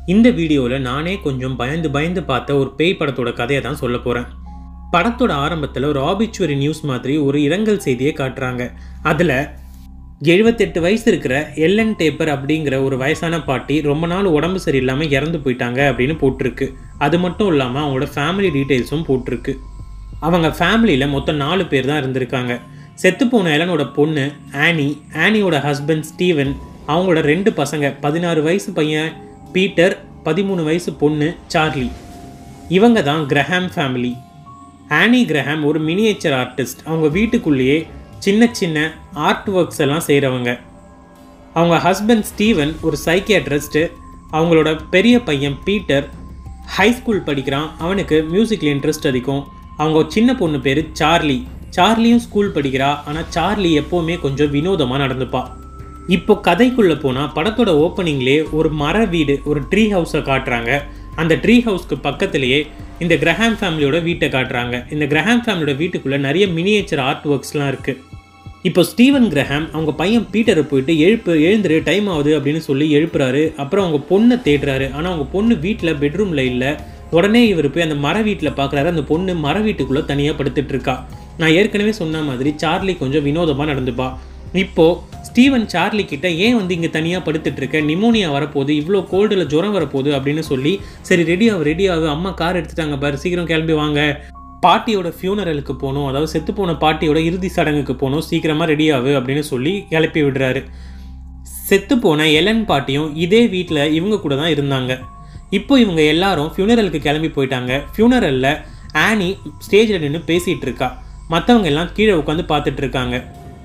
இந்த வீடியோவில் நானே கொஞ்சம் பயந்து பயந்து பார்த்த ஒரு பேய் படத்தோட கதையை தான் சொல்ல போகிறேன் படத்தோட ஆரம்பத்தில் ஒரு ஆபிச்சுவரி நியூஸ் மாதிரி ஒரு இரங்கல் செய்தியை காட்டுறாங்க அதில் எழுபத்தெட்டு வயசு இருக்கிற எல்லன் டேப்பர் அப்படிங்கிற ஒரு வயசான பாட்டி ரொம்ப நாள் உடம்பு சரியில்லாமல் இறந்து போயிட்டாங்க அப்படின்னு போட்டிருக்கு அது மட்டும் இல்லாமல் அவங்களோட ஃபேமிலி டீட்டெயில்ஸும் போட்டிருக்கு அவங்க ஃபேமிலியில் மொத்தம் நாலு பேர் தான் இருந்திருக்காங்க செத்துப்போன எலனோட பொண்ணு ஆனி ஆனியோட ஹஸ்பண்ட் ஸ்டீவன் அவங்களோட ரெண்டு பசங்க பதினாறு வயசு பையன் பீட்டர் பதிமூணு வயசு பொண்ணு சார்லி இவங்க தான் கிரஹாம் ஃபேமிலி ஆனி கிரஹாம் ஒரு மினியேச்சர் ஆர்டிஸ்ட் அவங்க வீட்டுக்குள்ளேயே சின்ன சின்ன ஆர்ட் ஒர்க்ஸ் எல்லாம் செய்கிறவங்க அவங்க ஹஸ்பண்ட் ஸ்டீவன் ஒரு சைக்கியாட்ரிஸ்ட்டு அவங்களோட பெரிய பையன் பீட்டர் ஹை ஸ்கூல் படிக்கிறான் அவனுக்கு மியூசிக்கில் இன்ட்ரெஸ்ட் அதிகம் அவங்க சின்ன பொண்ணு பேர் சார்லி சார்லியும் ஸ்கூல் படிக்கிறா ஆனால் சார்லி எப்போவுமே கொஞ்சம் வினோதமாக நடந்துப்பா இப்போ கதைக்குள்ளே போனால் படத்தோட ஓப்பனிங்லேயே ஒரு மர வீடு ஒரு ட்ரீ ஹவுஸை காட்டுறாங்க அந்த ட்ரீ ஹவுஸ்க்கு பக்கத்துலேயே இந்த கிரஹாம் ஃபேமிலியோட வீட்டை காட்டுறாங்க இந்த கிரஹாம் ஃபேமிலியோட வீட்டுக்குள்ளே நிறைய மினியேச்சர் ஆர்ட் ஒர்க்ஸ்லாம் இருக்குது இப்போ ஸ்டீவன் கிரஹாம் அவங்க பையன் பீட்டரை போயிட்டு எழுப்பு எழுந்துரு டைம் ஆகுது அப்படின்னு சொல்லி எழுப்புறாரு அப்புறம் அவங்க பொண்ணை தேடுறாரு ஆனால் அவங்க பொண்ணு வீட்டில் பெட்ரூமில் இல்லை உடனே இவர் போய் அந்த மர வீட்டில் பார்க்குறாரு அந்த பொண்ணு மர வீட்டுக்குள்ளே தனியாக படுத்துட்டு இருக்கா நான் ஏற்கனவே சொன்ன மாதிரி சார்லி கொஞ்சம் வினோதமாக நடந்துப்பா இப்போ ஸ்டீவன் சார்லி கிட்ட ஏன் வந்து இங்கே தனியாக படுத்துட்டு இருக்க நிமோனியா வரப்போகுது இவ்வளோ கோல்டில் ஜுரம் வரப்போகுது அப்படின்னு சொல்லி சரி ரெடி ஆகு ரெடி ஆகு அம்மா கார் எடுத்துட்டாங்க பாரு சீக்கிரம் கிளம்பி வாங்க பாட்டியோட ஃபியூனரலுக்கு போகணும் அதாவது செத்து போன பாட்டியோட இறுதி சடங்குக்கு போகணும் சீக்கிரமாக ரெடி ஆகு அப்படின்னு சொல்லி கிளப்பி விடுறாரு செத்து போன எலன் பாட்டியும் இதே வீட்டில் இவங்க கூட தான் இருந்தாங்க இப்போ இவங்க எல்லாரும் ஃபியூனரலுக்கு கிளம்பி போயிட்டாங்க ஃபியூனரலில் ஆனி ஸ்டேஜில் நின்று பேசிகிட்டு இருக்கா மற்றவங்க எல்லாம் கீழே உட்காந்து பார்த்துட்டு இருக்காங்க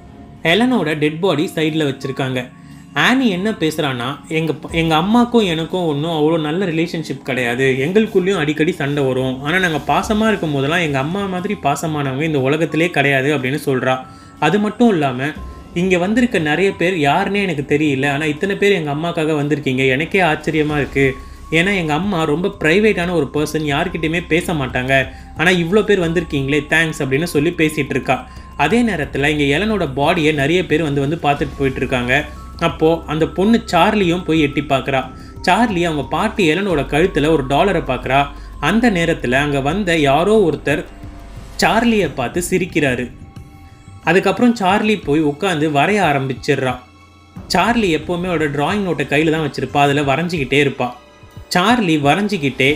எலனோட டெட் பாடி சைடில் வச்சுருக்காங்க ஆனி என்ன பேசுகிறான்னா எங்கள் எங்கள் அம்மாக்கும் எனக்கும் ஒன்றும் அவ்வளோ நல்ல ரிலேஷன்ஷிப் கிடையாது எங்களுக்குள்ளேயும் அடிக்கடி சண்டை வரும் ஆனால் நாங்கள் பாசமாக இருக்கும் போதெல்லாம் எங்கள் அம்மா மாதிரி பாசமானவங்க இந்த உலகத்திலே கிடையாது அப்படின்னு சொல்கிறா அது மட்டும் இல்லாமல் இங்கே வந்திருக்க நிறைய பேர் யாருன்னே எனக்கு தெரியல ஆனால் இத்தனை பேர் எங்கள் அம்மாக்காக வந்திருக்கீங்க எனக்கே ஆச்சரியமாக இருக்குது ஏன்னா எங்கள் அம்மா ரொம்ப ப்ரைவேட்டான ஒரு பர்சன் யார்கிட்டையுமே பேச மாட்டாங்க ஆனால் இவ்வளோ பேர் வந்திருக்கீங்களே தேங்க்ஸ் அப்படின்னு சொல்லி பேசிகிட்டு இருக்கா அதே நேரத்தில் இங்கே எலனோட பாடியை நிறைய பேர் வந்து வந்து பார்த்துட்டு போயிட்டு இருக்காங்க அப்போது அந்த பொண்ணு சார்லியும் போய் எட்டி பார்க்குறா சார்லி அவங்க பாட்டி எலனோட கழுத்தில் ஒரு டாலரை பார்க்குறா அந்த நேரத்தில் அங்கே வந்த யாரோ ஒருத்தர் சார்லியை பார்த்து சிரிக்கிறாரு அதுக்கப்புறம் சார்லி போய் உட்காந்து வரைய ஆரம்பிச்சிடுறா சார்லி எப்போவுமே அவரோட டிராயிங் நோட்டை கையில் தான் வச்சுருப்பா அதில் வரைஞ்சிக்கிட்டே இருப்பா சார்லி வரைஞ்சிக்கிட்டே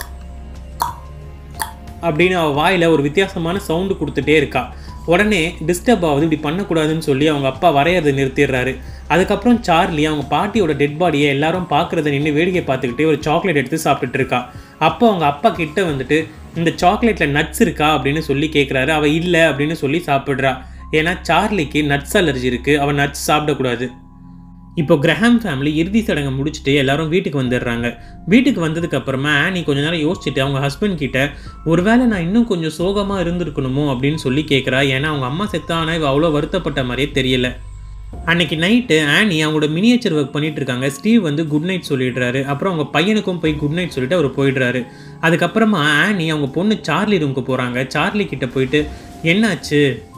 அப்படின்னு அவள் வாயில் ஒரு வித்தியாசமான சவுண்டு கொடுத்துட்டே இருக்கா உடனே டிஸ்டர்ப் ஆகுது இப்படி பண்ணக்கூடாதுன்னு சொல்லி அவங்க அப்பா வரையறதை நிறுத்திடுறாரு அதுக்கப்புறம் சார்லி அவங்க பாட்டியோட டெட் பாடியை எல்லாரும் பார்க்குறத நின்று வேடிக்கை பார்த்துக்கிட்டே ஒரு சாக்லேட் எடுத்து சாப்பிட்டுட்டு இருக்கா அப்போ அவங்க அப்பா கிட்ட வந்துட்டு இந்த சாக்லேட்டில் நட்ஸ் இருக்கா அப்படின்னு சொல்லி கேட்குறாரு அவள் இல்லை அப்படின்னு சொல்லி சாப்பிட்றா ஏன்னா சார்லிக்கு நட்ஸ் அலர்ஜி இருக்குது அவள் நட்ஸ் சாப்பிடக்கூடாது இப்போ கிரஹாம் ஃபேமிலி இறுதி சடங்கை முடிச்சுட்டு எல்லாரும் வீட்டுக்கு வந்துடுறாங்க வீட்டுக்கு வந்ததுக்கு அப்புறமா ஆனி கொஞ்ச நேரம் யோசிச்சுட்டு அவங்க ஹஸ்பண்ட் கிட்ட ஒருவேளை நான் இன்னும் கொஞ்சம் சோகமாக இருந்திருக்கணுமோ அப்படின்னு சொல்லி கேட்குறா ஏன்னா அவங்க அம்மா செத்தானா இவ அவ்வளோ வருத்தப்பட்ட மாதிரியே தெரியல அன்னைக்கு நைட்டு ஆனி அவங்களோட மினியேச்சர் ஒர்க் பண்ணிட்டு இருக்காங்க ஸ்டீவ் வந்து குட் நைட் சொல்லிடுறாரு அப்புறம் அவங்க பையனுக்கும் போய் குட் நைட் சொல்லிட்டு அவர் போயிடுறாரு அதுக்கப்புறமா ஆனி அவங்க பொண்ணு சார்லி ரூமுக்கு போகிறாங்க சார்லி கிட்ட போயிட்டு என்னாச்சு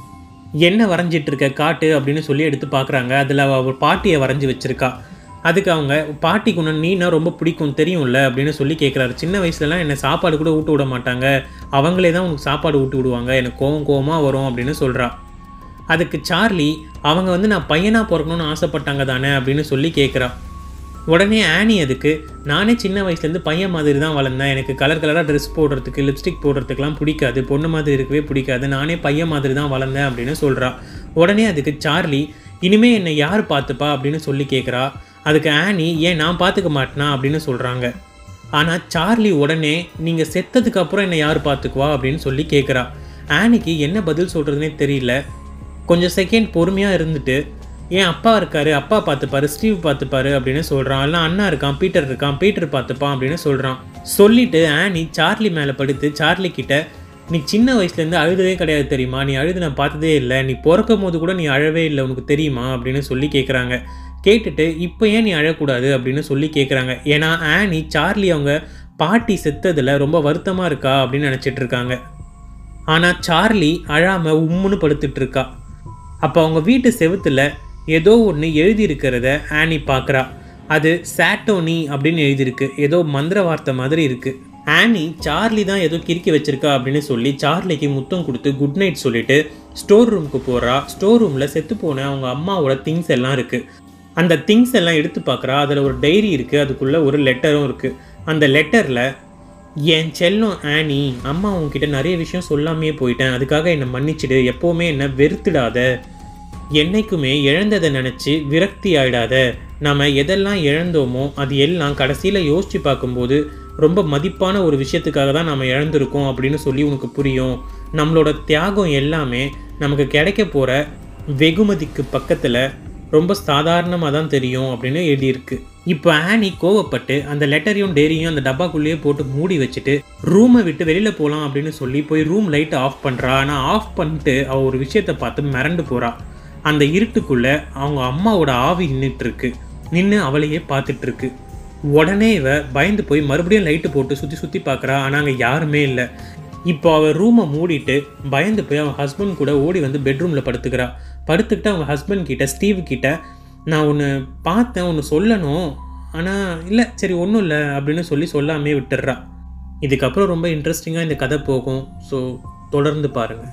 என்ன வரைஞ்சிட்டு இருக்க காட்டு அப்படின்னு சொல்லி எடுத்து பார்க்குறாங்க அதில் அவள் பாட்டியை வரைஞ்சி வச்சிருக்கா அதுக்கு அவங்க பாட்டிக்கு ஒன்று நீனா ரொம்ப பிடிக்கும் தெரியும்ல அப்படின்னு சொல்லி கேட்குறாரு சின்ன வயசுலலாம் என்னை சாப்பாடு கூட ஊட்ட விட மாட்டாங்க அவங்களே தான் உனக்கு சாப்பாடு ஊட்டி விடுவாங்க எனக்கு கோவம் கோவமாக வரும் அப்படின்னு சொல்கிறா அதுக்கு சார்லி அவங்க வந்து நான் பையனாக பிறக்கணும்னு ஆசைப்பட்டாங்க தானே அப்படின்னு சொல்லி கேட்குறா உடனே ஆனி அதுக்கு நானே சின்ன வயசுலேருந்து பையன் மாதிரி தான் வளர்ந்தேன் எனக்கு கலர் கலராக ட்ரெஸ் போடுறதுக்கு லிப்ஸ்டிக் போடுறதுக்குலாம் பிடிக்காது பொண்ணு மாதிரி இருக்கவே பிடிக்காது நானே பையன் மாதிரி தான் வளர்ந்தேன் அப்படின்னு சொல்கிறா உடனே அதுக்கு சார்லி இனிமே என்னை யார் பார்த்துப்பா அப்படின்னு சொல்லி கேட்குறா அதுக்கு ஆனி ஏன் நான் பார்த்துக்க மாட்டேனா அப்படின்னு சொல்கிறாங்க ஆனால் சார்லி உடனே நீங்கள் செத்ததுக்கு அப்புறம் என்னை யார் பார்த்துக்குவா அப்படின்னு சொல்லி கேட்குறா ஆனிக்கு என்ன பதில் சொல்கிறதுனே தெரியல கொஞ்சம் செகண்ட் பொறுமையாக இருந்துட்டு ஏன் அப்பா இருக்காரு அப்பா பார்த்துப்பாரு ஸ்டீவ் பார்த்துப்பாரு அப்படின்னு சொல்கிறான் இல்லை அண்ணா இருக்கான் பீட்டர் இருக்கான் பீட்டர் பார்த்துப்பான் அப்படின்னு சொல்கிறான் சொல்லிட்டு ஆனி சார்லி மேலே படுத்து சார்லி கிட்ட நீ சின்ன வயசுலேருந்து அழுததே கிடையாது தெரியுமா நீ அழுது நான் பார்த்ததே இல்லை நீ பிறக்கும் போது கூட நீ அழவே இல்லை உனக்கு தெரியுமா அப்படின்னு சொல்லி கேட்குறாங்க கேட்டுட்டு இப்போ ஏன் நீ அழக்கூடாது அப்படின்னு சொல்லி கேட்குறாங்க ஏன்னா ஆனி சார்லி அவங்க பாட்டி செத்ததில் ரொம்ப வருத்தமாக இருக்கா அப்படின்னு நினச்சிட்டு இருக்காங்க ஆனால் சார்லி அழாமல் உம்முன்னு படுத்துட்டு இருக்கா அப்போ அவங்க வீட்டு செவுத்துல ஏதோ ஒன்று எழுதி இருக்கிறத ஆனி பார்க்குறா அது சாட்டோனி அப்படின்னு எழுதியிருக்கு ஏதோ மந்திர வார்த்தை மாதிரி இருக்குது ஆனி சார்லி தான் ஏதோ கிறுக்கி வச்சிருக்கா அப்படின்னு சொல்லி சார்லிக்கு முத்தம் கொடுத்து குட் நைட் சொல்லிட்டு ஸ்டோர் ரூமுக்கு போகிறா ஸ்டோர் ரூமில் செத்து போன அவங்க அம்மாவோட திங்ஸ் எல்லாம் இருக்குது அந்த திங்ஸ் எல்லாம் எடுத்து பார்க்குறா அதில் ஒரு டைரி இருக்குது அதுக்குள்ளே ஒரு லெட்டரும் இருக்குது அந்த லெட்டரில் என் செல்லம் ஆனி அம்மா உன்கிட்ட நிறைய விஷயம் சொல்லாமையே போயிட்டேன் அதுக்காக என்னை மன்னிச்சிடு எப்போவுமே என்னை வெறுத்துடாத என்னைக்குமே இழந்ததை நினச்சி விரக்தி ஆயிடாத நம்ம எதெல்லாம் இழந்தோமோ அது எல்லாம் கடைசியில் யோசித்து பார்க்கும்போது ரொம்ப மதிப்பான ஒரு விஷயத்துக்காக தான் நம்ம இழந்திருக்கோம் அப்படின்னு சொல்லி உனக்கு புரியும் நம்மளோட தியாகம் எல்லாமே நமக்கு கிடைக்க போகிற வெகுமதிக்கு பக்கத்தில் ரொம்ப சாதாரணமாக தான் தெரியும் அப்படின்னு எழுதியிருக்கு இப்போ ஆனி கோவப்பட்டு அந்த லெட்டரையும் டேரியும் அந்த டப்பாக்குள்ளேயே போட்டு மூடி வச்சுட்டு ரூமை விட்டு வெளியில் போகலாம் அப்படின்னு சொல்லி போய் ரூம் லைட்டை ஆஃப் பண்ணுறா ஆனால் ஆஃப் பண்ணிட்டு அவள் ஒரு விஷயத்தை பார்த்து மிரண்டு போகிறா அந்த இருட்டுக்குள்ளே அவங்க அம்மாவோட ஆவி நின்றுட்டு இருக்கு நின்று அவளையே பார்த்துட்டு இருக்கு உடனே இவ பயந்து போய் மறுபடியும் லைட்டு போட்டு சுற்றி சுற்றி பார்க்குறா ஆனால் அங்கே யாருமே இல்லை இப்போ அவள் ரூமை மூடிட்டு பயந்து போய் அவன் ஹஸ்பண்ட் கூட ஓடி வந்து பெட்ரூமில் படுத்துக்கிறா படுத்துக்கிட்டு அவங்க ஹஸ்பண்ட் கிட்ட ஸ்டீவ் கிட்ட நான் ஒன்று பார்த்தேன் ஒன்று சொல்லணும் ஆனால் இல்லை சரி ஒன்றும் இல்லை அப்படின்னு சொல்லி சொல்லாமே விட்டுடுறா இதுக்கப்புறம் ரொம்ப இன்ட்ரெஸ்டிங்காக இந்த கதை போகும் ஸோ தொடர்ந்து பாருங்கள்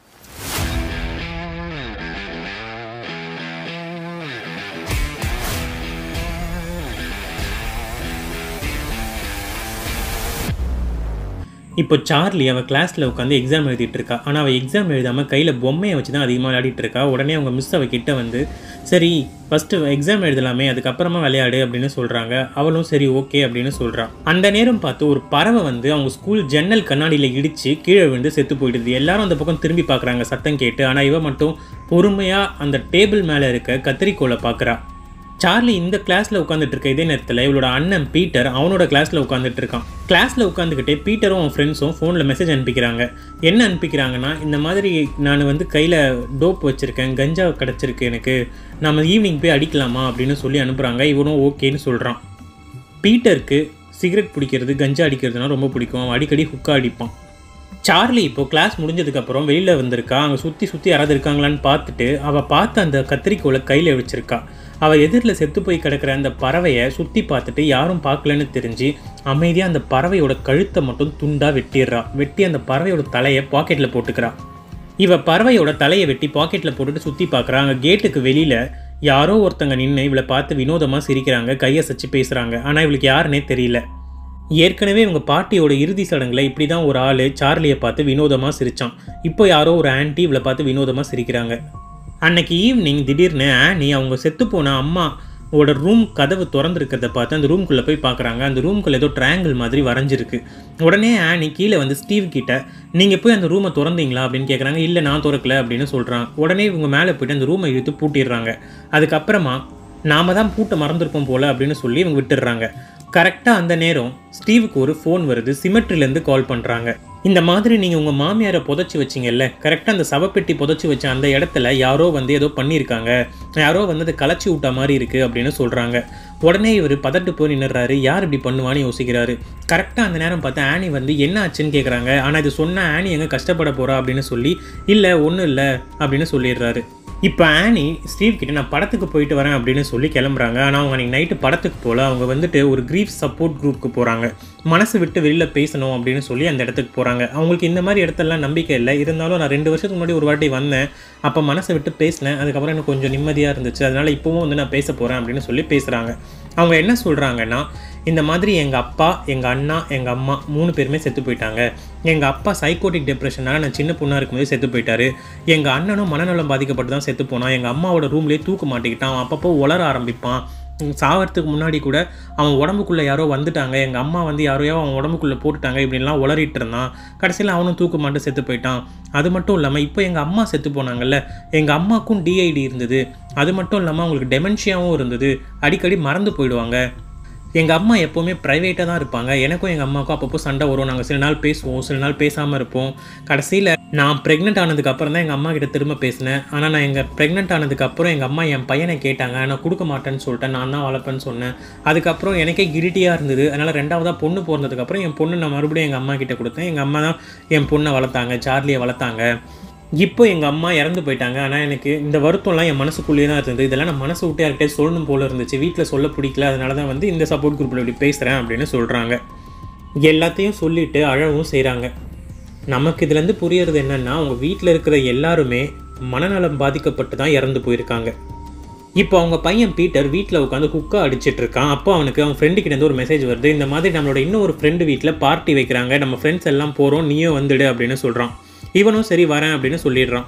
இப்போ சார்லி அவள் கிளாஸில் உட்காந்து எக்ஸாம் எழுதிட்டு இருக்கா ஆனால் அவள் எக்ஸாம் எழுதாமல் கையில் பொம்மையை வச்சு தான் அதிகமாக விளையாடிட்டு இருக்கா உடனே அவங்க மிஸ் அவள் கிட்ட வந்து சரி ஃபஸ்ட்டு எக்ஸாம் எழுதலாமே அதுக்கப்புறமா விளையாடு அப்படின்னு சொல்கிறாங்க அவளும் சரி ஓகே அப்படின்னு சொல்கிறான் அந்த நேரம் பார்த்து ஒரு பறவை வந்து அவங்க ஸ்கூல் ஜன்னல் கண்ணாடியில் இடித்து கீழே விழுந்து செத்து போயிடுது எல்லாரும் அந்த பக்கம் திரும்பி பார்க்குறாங்க சத்தம் கேட்டு ஆனால் இவ மட்டும் பொறுமையாக அந்த டேபிள் மேலே இருக்க கத்திரிக்கோலை பார்க்குறா சார்லி இந்த கிளாஸில் உட்காந்துட்டு இருக்க இதே நேரத்தில் இவளோட அண்ணன் பீட்டர் அவனோட கிளாஸில் உட்காந்துட்டு இருக்கான் கிளாஸில் உட்காந்துக்கிட்டே பீட்டரும் அவன் ஃப்ரெண்ட்ஸும் ஃபோனில் மெசேஜ் அனுப்பிக்கிறாங்க என்ன அனுப்பிக்கிறாங்கன்னா இந்த மாதிரி நான் வந்து கையில் டோப் வச்சுருக்கேன் கஞ்சா கிடச்சிருக்கு எனக்கு நம்ம ஈவினிங் போய் அடிக்கலாமா அப்படின்னு சொல்லி அனுப்புகிறாங்க இவனும் ஓகேன்னு சொல்கிறான் பீட்டருக்கு சிகரெட் பிடிக்கிறது கஞ்சா அடிக்கிறதுனா ரொம்ப பிடிக்கும் அவன் அடிக்கடி ஹுக்கா அடிப்பான் சார்லி இப்போ கிளாஸ் முடிஞ்சதுக்கப்புறம் வெளியில் வந்திருக்கா அங்கே சுற்றி சுற்றி யாராவது இருக்காங்களான்னு பார்த்துட்டு அவள் பார்த்து அந்த கத்திரிக்கோலை கையில் வச்சிருக்கா அவள் எதிரில் செத்து போய் கிடக்கிற அந்த பறவையை சுற்றி பார்த்துட்டு யாரும் பார்க்கலன்னு தெரிஞ்சு அமைதியாக அந்த பறவையோட கழுத்தை மட்டும் துண்டாக வெட்டிடுறா வெட்டி அந்த பறவையோட தலையை பாக்கெட்டில் போட்டுக்கிறா இவ பறவையோட தலையை வெட்டி பாக்கெட்டில் போட்டுட்டு சுற்றி பார்க்குறா அங்கே கேட்டுக்கு வெளியில் யாரோ ஒருத்தங்க நின்று இவளை பார்த்து வினோதமாக சிரிக்கிறாங்க கையை சச்சு பேசுகிறாங்க ஆனால் இவளுக்கு யாருன்னே தெரியல ஏற்கனவே இவங்க பாட்டியோட இறுதி சடங்குல இப்படி தான் ஒரு ஆள் சார்லியை பார்த்து வினோதமாக சிரிச்சான் இப்போ யாரோ ஒரு ஆன்ட்டி இவளை பார்த்து வினோதமாக சிரிக்கிறாங்க அன்னைக்கு ஈவினிங் திடீர்னு ஆனி அவங்க செத்து போன அம்மா ஓட ரூம் கதவு திறந்துருக்கிறத பார்த்து அந்த ரூம்குள்ளே போய் பார்க்குறாங்க அந்த ரூம்குள்ளே ஏதோ ட்ரையாங்கிள் மாதிரி வரைஞ்சிருக்கு உடனே ஆனி கீழே வந்து ஸ்டீவ் கிட்ட நீங்கள் போய் அந்த ரூமை திறந்தீங்களா அப்படின்னு கேட்குறாங்க இல்லை நான் திறக்கல அப்படின்னு சொல்கிறாங்க உடனே இவங்க மேலே போயிட்டு அந்த ரூமை இழுத்து பூட்டிடுறாங்க அதுக்கப்புறமா நாம தான் பூட்டை மறந்துருப்போம் போல அப்படின்னு சொல்லி இவங்க விட்டுடுறாங்க கரெக்டாக அந்த நேரம் ஸ்டீவுக்கு ஒரு ஃபோன் வருது சிமெட்ரிலேருந்து கால் பண்ணுறாங்க இந்த மாதிரி நீங்கள் உங்கள் மாமியாரை புதைச்சி வச்சிங்கல்ல கரெக்டாக அந்த சவப்பெட்டி புதைச்சி வச்ச அந்த இடத்துல யாரோ வந்து ஏதோ பண்ணியிருக்காங்க யாரோ வந்து அதை களைச்சி விட்ட மாதிரி இருக்குது அப்படின்னு சொல்கிறாங்க உடனே இவர் பதட்டு போய் நின்னுறாரு யார் இப்படி பண்ணுவான்னு யோசிக்கிறாரு கரெக்டாக அந்த நேரம் பார்த்து ஆனி வந்து என்ன ஆச்சுன்னு கேட்குறாங்க ஆனால் இது சொன்னால் ஆனி எங்கே கஷ்டப்பட போகிறா அப்படின்னு சொல்லி இல்லை ஒன்றும் இல்லை அப்படின்னு சொல்லிடுறாரு இப்போ ஆனி ஸ்டீவ் கிட்ட நான் படத்துக்கு போயிட்டு வரேன் அப்படின்னு சொல்லி கிளம்புறாங்க ஆனால் அவங்க அன்றைக்கி நைட்டு படத்துக்கு போகல அவங்க வந்துட்டு ஒரு க்ரீஃப் சப்போர்ட் குரூப்புக்கு போகிறாங்க மனசு விட்டு வெளியில் பேசணும் அப்படின்னு சொல்லி அந்த இடத்துக்கு போகிறாங்க அவங்களுக்கு இந்த மாதிரி இடத்தெல்லாம் நம்பிக்கை இல்லை இருந்தாலும் நான் ரெண்டு வருஷத்துக்கு முன்னாடி ஒரு வாட்டி வந்தேன் அப்போ மனசை விட்டு பேசினேன் அதுக்கப்புறம் எனக்கு கொஞ்சம் நிம்மதியாக இருந்துச்சு அதனால் இப்போவும் வந்து நான் பேச போகிறேன் அப்படின்னு சொல்லி பேசுகிறாங்க அவங்க என்ன சொல்கிறாங்கன்னா இந்த மாதிரி எங்கள் அப்பா எங்கள் அண்ணா எங்கள் அம்மா மூணு பேருமே செத்து போயிட்டாங்க எங்கள் அப்பா சைக்கோட்டிக் டிப்ரெஷனால் நான் சின்ன பொண்ணாக இருக்கும்போது செத்து போயிட்டாரு எங்கள் அண்ணனும் மனநலம் பாதிக்கப்பட்டு தான் செத்து போனான் எங்கள் அம்மாவோட ரூம்லேயே தூக்க மாட்டிக்கிட்டான் அவன் அப்பப்போ உளர ஆரம்பிப்பான் சாவறதுக்கு முன்னாடி கூட அவன் உடம்புக்குள்ளே யாரோ வந்துட்டாங்க எங்கள் அம்மா வந்து யாரையோ அவன் உடம்புக்குள்ளே போட்டுட்டாங்க இப்படின்லாம் உளறிட்டு இருந்தான் கடைசியில் அவனும் தூக்க மாட்டு செத்து போயிட்டான் அது மட்டும் இல்லாமல் இப்போ எங்கள் அம்மா செத்து போனாங்கல்ல எங்கள் அம்மாவுக்கும் டிஐடி இருந்தது அது மட்டும் இல்லாமல் அவங்களுக்கு டெமென்ஷியாவும் இருந்தது அடிக்கடி மறந்து போயிடுவாங்க எங்கள் அம்மா எப்போவுமே ப்ரைவேட்டாக தான் இருப்பாங்க எனக்கும் எங்கள் அம்மாவுக்கும் அப்பப்போ சண்டை வரும் நாங்கள் சில நாள் பேசுவோம் சில நாள் பேசாமல் இருப்போம் கடைசியில் நான் ப்ரெக்னென்ட் ஆனதுக்கு அப்புறம் தான் எங்கள் அம்மா கிட்ட திரும்ப பேசினேன் ஆனால் நான் எங்கள் ப்ரெக்னென்ட் ஆனதுக்கு அப்புறம் எங்கள் அம்மா என் பையனை கேட்டாங்க நான் கொடுக்க மாட்டேன்னு சொல்லிட்டேன் நான் தான் வளர்ப்பேன்னு சொன்னேன் அதுக்கப்புறம் எனக்கே கிரிட்டியாக இருந்தது அதனால் ரெண்டாவதாக பொண்ணு பிறந்ததுக்கப்புறம் என் பொண்ணு நான் மறுபடியும் எங்கள் அம்மா கிட்ட கொடுத்தேன் எங்கள் அம்மா தான் என் பொண்ணை வளர்த்தாங்க சார்லியை வளர்த்தாங்க இப்போ எங்கள் அம்மா இறந்து போயிட்டாங்க ஆனால் எனக்கு இந்த வருத்தம்லாம் என் மனசுக்குள்ளேயே தான் இருந்தது இதெல்லாம் நான் மனசு விட்டு யார்கிட்டே சொல்லணும் போல இருந்துச்சு வீட்டில் சொல்ல பிடிக்கல அதனால தான் வந்து இந்த சப்போர்ட் குரூப்பில் இப்படி பேசுகிறேன் அப்படின்னு சொல்கிறாங்க எல்லாத்தையும் சொல்லிட்டு அழவும் செய்கிறாங்க நமக்கு இதுலேருந்து புரியறது என்னென்னா அவங்க வீட்டில் இருக்கிற எல்லாருமே மனநலம் பாதிக்கப்பட்டு தான் இறந்து போயிருக்காங்க இப்போ அவங்க பையன் பீட்டர் வீட்டில் உட்காந்து குக்கா அடிச்சிட்டு இருக்கான் அப்போ அவனுக்கு அவன் ஃப்ரெண்டு கிட்ட இருந்து ஒரு மெசேஜ் வருது இந்த மாதிரி நம்மளோட இன்னொரு ஃப்ரெண்டு வீட்டில் பார்ட்டி வைக்கிறாங்க நம்ம ஃப்ரெண்ட்ஸ் எல்லாம் போகிறோம் நீயும் வந்துடு அப்படின்னு சொல்கிறான் இவனும் சரி வரேன் அப்படின்னு சொல்லிடுறான்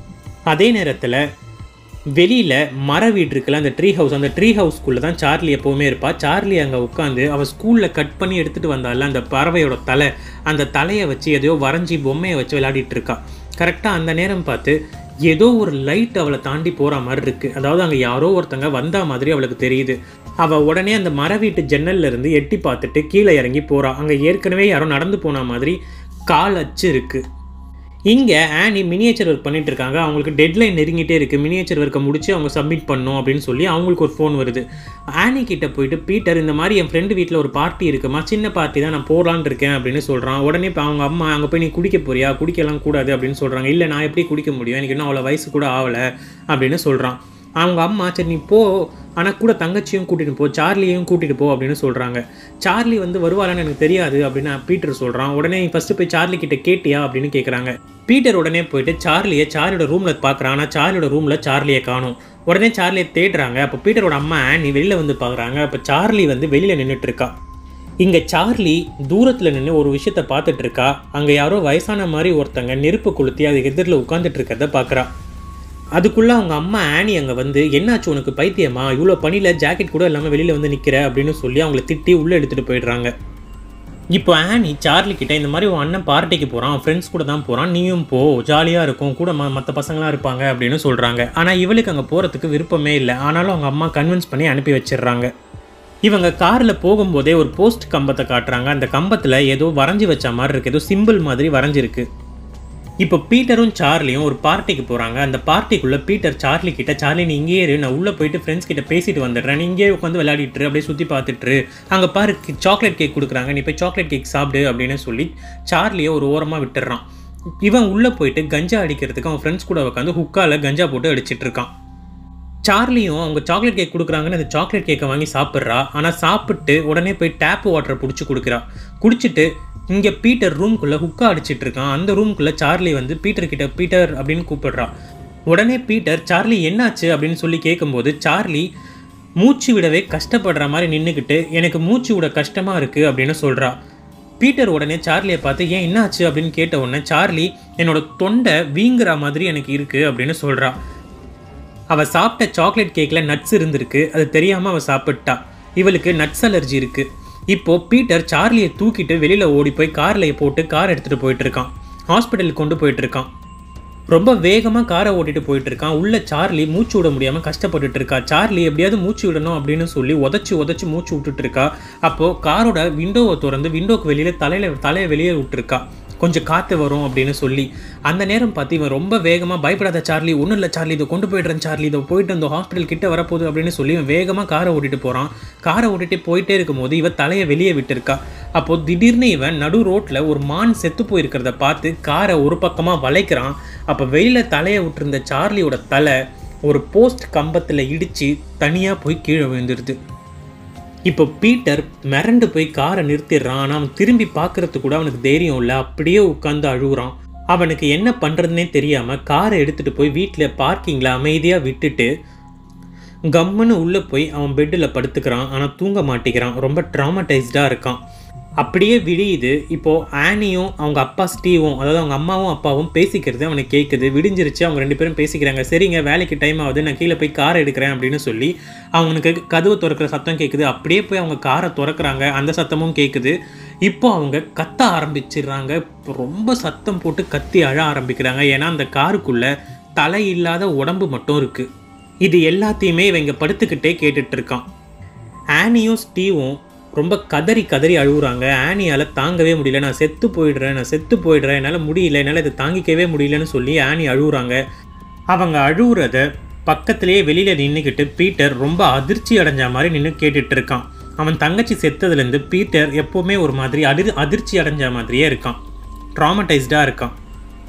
அதே நேரத்தில் வெளியில் மர வீடு இருக்குல்ல அந்த ட்ரீ ஹவுஸ் அந்த ட்ரீ ஹவுஸ்க்குள்ளே தான் சார்லி எப்போவுமே இருப்பா சார்லி அங்கே உட்காந்து அவள் ஸ்கூலில் கட் பண்ணி எடுத்துகிட்டு வந்தால அந்த பறவையோட தலை அந்த தலையை வச்சு எதையோ வரைஞ்சி பொம்மையை வச்சு விளையாடிட்டு இருக்கா கரெக்டாக அந்த நேரம் பார்த்து ஏதோ ஒரு லைட் அவளை தாண்டி போகிற மாதிரி இருக்குது அதாவது அங்கே யாரோ ஒருத்தங்க வந்தா மாதிரி அவளுக்கு தெரியுது அவள் உடனே அந்த மர வீட்டு ஜன்னல்ல இருந்து எட்டி பார்த்துட்டு கீழே இறங்கி போகிறா அங்கே ஏற்கனவே யாரோ நடந்து போன மாதிரி கால் அச்சு இருக்குது இங்கே ஆனி மினியேச்சர் ஒர்க் பண்ணிட்டு இருக்காங்க அவங்களுக்கு டெட்லைன் நெருங்கிட்டே இருக்குது மினியேச்சர் ஒர்க்கை முடிச்சு அவங்க சப்மிட் பண்ணணும் அப்படின்னு சொல்லி அவங்களுக்கு ஒரு ஃபோன் வருது ஆனி கிட்ட போயிட்டு பீட்டர் இந்த மாதிரி என் ஃப்ரெண்டு வீட்டில் ஒரு பார்ட்டி இருக்குமா சின்ன பார்ட்டி தான் நான் போகலான்னு இருக்கேன் அப்படின்னு சொல்கிறான் உடனே இப்போ அவங்க அம்மா அங்கே போய் நீ குடிக்க போறியா குடிக்கலாம் கூடாது அப்படின்னு சொல்கிறாங்க இல்லை நான் எப்படி குடிக்க முடியும் எனக்கு இன்னும் அவ்வளோ வயசு கூட ஆகலை அப்படின்னு சொல்கிறான் அவங்க அம்மா சரி நீ போ ஆனால் கூட தங்கச்சியும் கூட்டிகிட்டு போ சார்லியையும் கூட்டிகிட்டு போ அப்படின்னு சொல்கிறாங்க சார்லி வந்து வருவாளான்னு எனக்கு தெரியாது அப்படின்னு பீட்டர் சொல்கிறான் உடனே நீ ஃபஸ்ட்டு போய் சார்லி கிட்ட கேட்டியா அப்படின்னு கேட்குறாங்க பீட்டர் உடனே போயிட்டு சார்லியை சார்லியோட ரூமில் பார்க்குறான் ஆனால் சார்லியோட ரூமில் சார்லியை காணும் உடனே சார்லியை தேடுறாங்க அப்போ பீட்டரோட அம்மா ஆனி வெளியில் வந்து பார்க்குறாங்க அப்போ சார்லி வந்து வெளியில் நின்றுட்டு இருக்கா இங்கே சார்லி தூரத்தில் நின்று ஒரு விஷயத்த பார்த்துட்டு இருக்கா அங்கே யாரோ வயசான மாதிரி ஒருத்தங்க நெருப்பு கொளுத்தி அது எதிரில் உட்காந்துட்டு இருக்கிறத பார்க்குறா அதுக்குள்ளே அவங்க அம்மா ஆனி அங்கே வந்து என்னாச்சு உனக்கு பைத்தியமா இவ்வளோ பனியில் ஜாக்கெட் கூட இல்லாமல் வெளியில் வந்து நிற்கிற அப்படின்னு சொல்லி அவங்கள திட்டி உள்ளே எடுத்துகிட்டு போயிடுறாங்க இப்போ ஆனி சார்லி கிட்ட இந்த மாதிரி உன் அண்ணன் பார்ட்டிக்கு போகிறான் ஃப்ரெண்ட்ஸ் கூட தான் போகிறான் நீயும் போ ஜாலியாக இருக்கும் கூட ம மற்ற பசங்களாம் இருப்பாங்க அப்படின்னு சொல்கிறாங்க ஆனால் இவளுக்கு அங்கே போகிறதுக்கு விருப்பமே இல்லை ஆனாலும் அவங்க அம்மா கன்வின்ஸ் பண்ணி அனுப்பி வச்சிடுறாங்க இவங்க காரில் போகும்போதே ஒரு போஸ்ட் கம்பத்தை காட்டுறாங்க அந்த கம்பத்தில் ஏதோ வரைஞ்சி வச்ச மாதிரி இருக்குது ஏதோ சிம்பிள் மாதிரி வரைஞ்சிருக்கு இப்போ பீட்டரும் சார்லியும் ஒரு பார்ட்டிக்கு போகிறாங்க அந்த பார்ட்டிக்குள்ளே பீட்டர் சார்லி கிட்ட சார்லி நீ இங்கேயே இரு நான் உள்ளே போயிட்டு ஃப்ரெண்ட்ஸ் கிட்ட பேசிட்டு வந்துடுறேன் நீ இங்கேயே உட்காந்து விளையாடிட்டு அப்படியே சுற்றி பார்த்துட்டு அங்கே பாரு சாக்லேட் கேக் கொடுக்குறாங்க நீ போய் சாக்லேட் கேக் சாப்பிடு அப்படின்னு சொல்லி சார்லியை ஒரு ஓரமாக விட்டுறான் இவன் உள்ளே போயிட்டு கஞ்சா அடிக்கிறதுக்கு அவன் ஃப்ரெண்ட்ஸ் கூட உட்காந்து ஹுக்கால கஞ்சா போட்டு அடிச்சிட்டு இருக்கான் சார்லியும் அவங்க சாக்லேட் கேக் கொடுக்குறாங்கன்னு அந்த சாக்லேட் கேக்கை வாங்கி சாப்பிட்றா ஆனால் சாப்பிட்டு உடனே போய் டேப் வாட்டரை பிடிச்சி கொடுக்குறா குடிச்சிட்டு இங்கே பீட்டர் ரூம்குள்ளே ஹுக்கா அடிச்சிட்டு இருக்கான் அந்த ரூம்குள்ளே சார்லி வந்து பீட்டர் கிட்ட பீட்டர் அப்படின்னு கூப்பிடுறா உடனே பீட்டர் சார்லி என்னாச்சு அப்படின்னு சொல்லி கேட்கும்போது சார்லி மூச்சு விடவே கஷ்டப்படுற மாதிரி நின்றுக்கிட்டு எனக்கு மூச்சு விட கஷ்டமாக இருக்குது அப்படின்னு சொல்கிறா பீட்டர் உடனே சார்லியை பார்த்து ஏன் என்னாச்சு அப்படின்னு கேட்ட உடனே சார்லி என்னோட தொண்டை வீங்குற மாதிரி எனக்கு இருக்குது அப்படின்னு சொல்கிறா அவள் சாப்பிட்ட சாக்லேட் கேக்கில் நட்ஸ் இருந்திருக்கு அது தெரியாமல் அவள் சாப்பிட்டா இவளுக்கு நட்ஸ் அலர்ஜி இருக்குது இப்போ பீட்டர் சார்லியை தூக்கிட்டு வெளியில் ஓடி போய் காரில் போட்டு கார் எடுத்துகிட்டு போயிட்டு இருக்கான் ஹாஸ்பிட்டலுக்கு கொண்டு போயிட்டு இருக்கான் ரொம்ப வேகமாக காரை ஓட்டிட்டு போயிட்டு இருக்கான் உள்ள சார்லி மூச்சு விட முடியாமல் கஷ்டப்பட்டுட்டு இருக்கா சார்லி எப்படியாவது மூச்சு விடணும் அப்படின்னு சொல்லி உதச்சி உதச்சி மூச்சு விட்டுட்டு இருக்கா அப்போது காரோட விண்டோவை திறந்து விண்டோக்கு வெளியில் தலையில் தலையை வெளியே விட்டுருக்கா கொஞ்சம் காற்று வரும் அப்படின்னு சொல்லி அந்த நேரம் பார்த்து இவன் ரொம்ப வேகமாக பயப்படாத சார்லி ஒன்றும் இல்லை சார்லி இதை கொண்டு போய்ட்றேன் சார்லி இதை போயிட்டு அந்த ஹாஸ்பிட்டல் கிட்ட வரப்போகுது அப்படின்னு சொல்லி இவன் வேகமாக காரை ஓட்டிட்டு போகிறான் காரை ஓட்டிட்டு போயிட்டே இருக்கும்போது இவன் தலையை வெளியே விட்டுருக்கா அப்போது திடீர்னு இவன் நடு ரோட்டில் ஒரு மான் செத்து போயிருக்கிறத பார்த்து காரை ஒரு பக்கமாக வளைக்கிறான் அப்போ வெளியில் தலையை விட்டுருந்த சார்லியோட தலை ஒரு போஸ்ட் கம்பத்தில் இடித்து தனியாக போய் கீழே விழுந்துருது இப்போ பீட்டர் மிரண்டு போய் காரை நிறுத்திடுறான் ஆனால் அவன் திரும்பி பார்க்கறதுக்கு கூட அவனுக்கு தைரியம் இல்லை அப்படியே உட்காந்து அழுகுறான் அவனுக்கு என்ன பண்ணுறதுனே தெரியாமல் காரை எடுத்துகிட்டு போய் வீட்டில் பார்க்கிங்கில் அமைதியாக விட்டுட்டு கம்முன்னு உள்ளே போய் அவன் பெட்டில் படுத்துக்கிறான் ஆனால் தூங்க மாட்டேங்கிறான் ரொம்ப ட்ராமடைஸ்டாக இருக்கான் அப்படியே விடியுது இப்போது ஆனியும் அவங்க அப்பா ஸ்டீவும் அதாவது அவங்க அம்மாவும் அப்பாவும் பேசிக்கிறது அவனுக்கு கேட்குது விடிஞ்சிருச்சு அவங்க ரெண்டு பேரும் பேசிக்கிறாங்க சரிங்க வேலைக்கு டைம் ஆகுது நான் கீழே போய் காரை எடுக்கிறேன் அப்படின்னு சொல்லி அவனுக்கு கதவு திறக்கிற சத்தம் கேட்குது அப்படியே போய் அவங்க காரை திறக்கிறாங்க அந்த சத்தமும் கேட்குது இப்போ அவங்க கத்த ஆரம்பிச்சிடுறாங்க ரொம்ப சத்தம் போட்டு கத்தி அழ ஆரம்பிக்கிறாங்க ஏன்னா அந்த காருக்குள்ளே தலை இல்லாத உடம்பு மட்டும் இருக்குது இது எல்லாத்தையுமே இவங்க படுத்துக்கிட்டே கேட்டுட்டு இருக்கான் ஆனியும் ஸ்டீவும் ரொம்ப கதறி கதறி அழுகுறாங்க ஆனியால் தாங்கவே முடியல நான் செத்து போயிடுறேன் நான் செத்து போயிடுறேன் என்னால் முடியல என்னால் இதை தாங்கிக்கவே முடியலன்னு சொல்லி ஆனி அழுகுறாங்க அவங்க அழுகுறத பக்கத்திலேயே வெளியில் நின்றுக்கிட்டு பீட்டர் ரொம்ப அதிர்ச்சி அடைஞ்ச மாதிரி நின்று கேட்டுட்டு இருக்கான் அவன் தங்கச்சி செத்ததுலேருந்து பீட்டர் எப்போவுமே ஒரு மாதிரி அடி அதிர்ச்சி அடைஞ்ச மாதிரியே இருக்கான் ட்ராமடைஸ்டாக இருக்கான்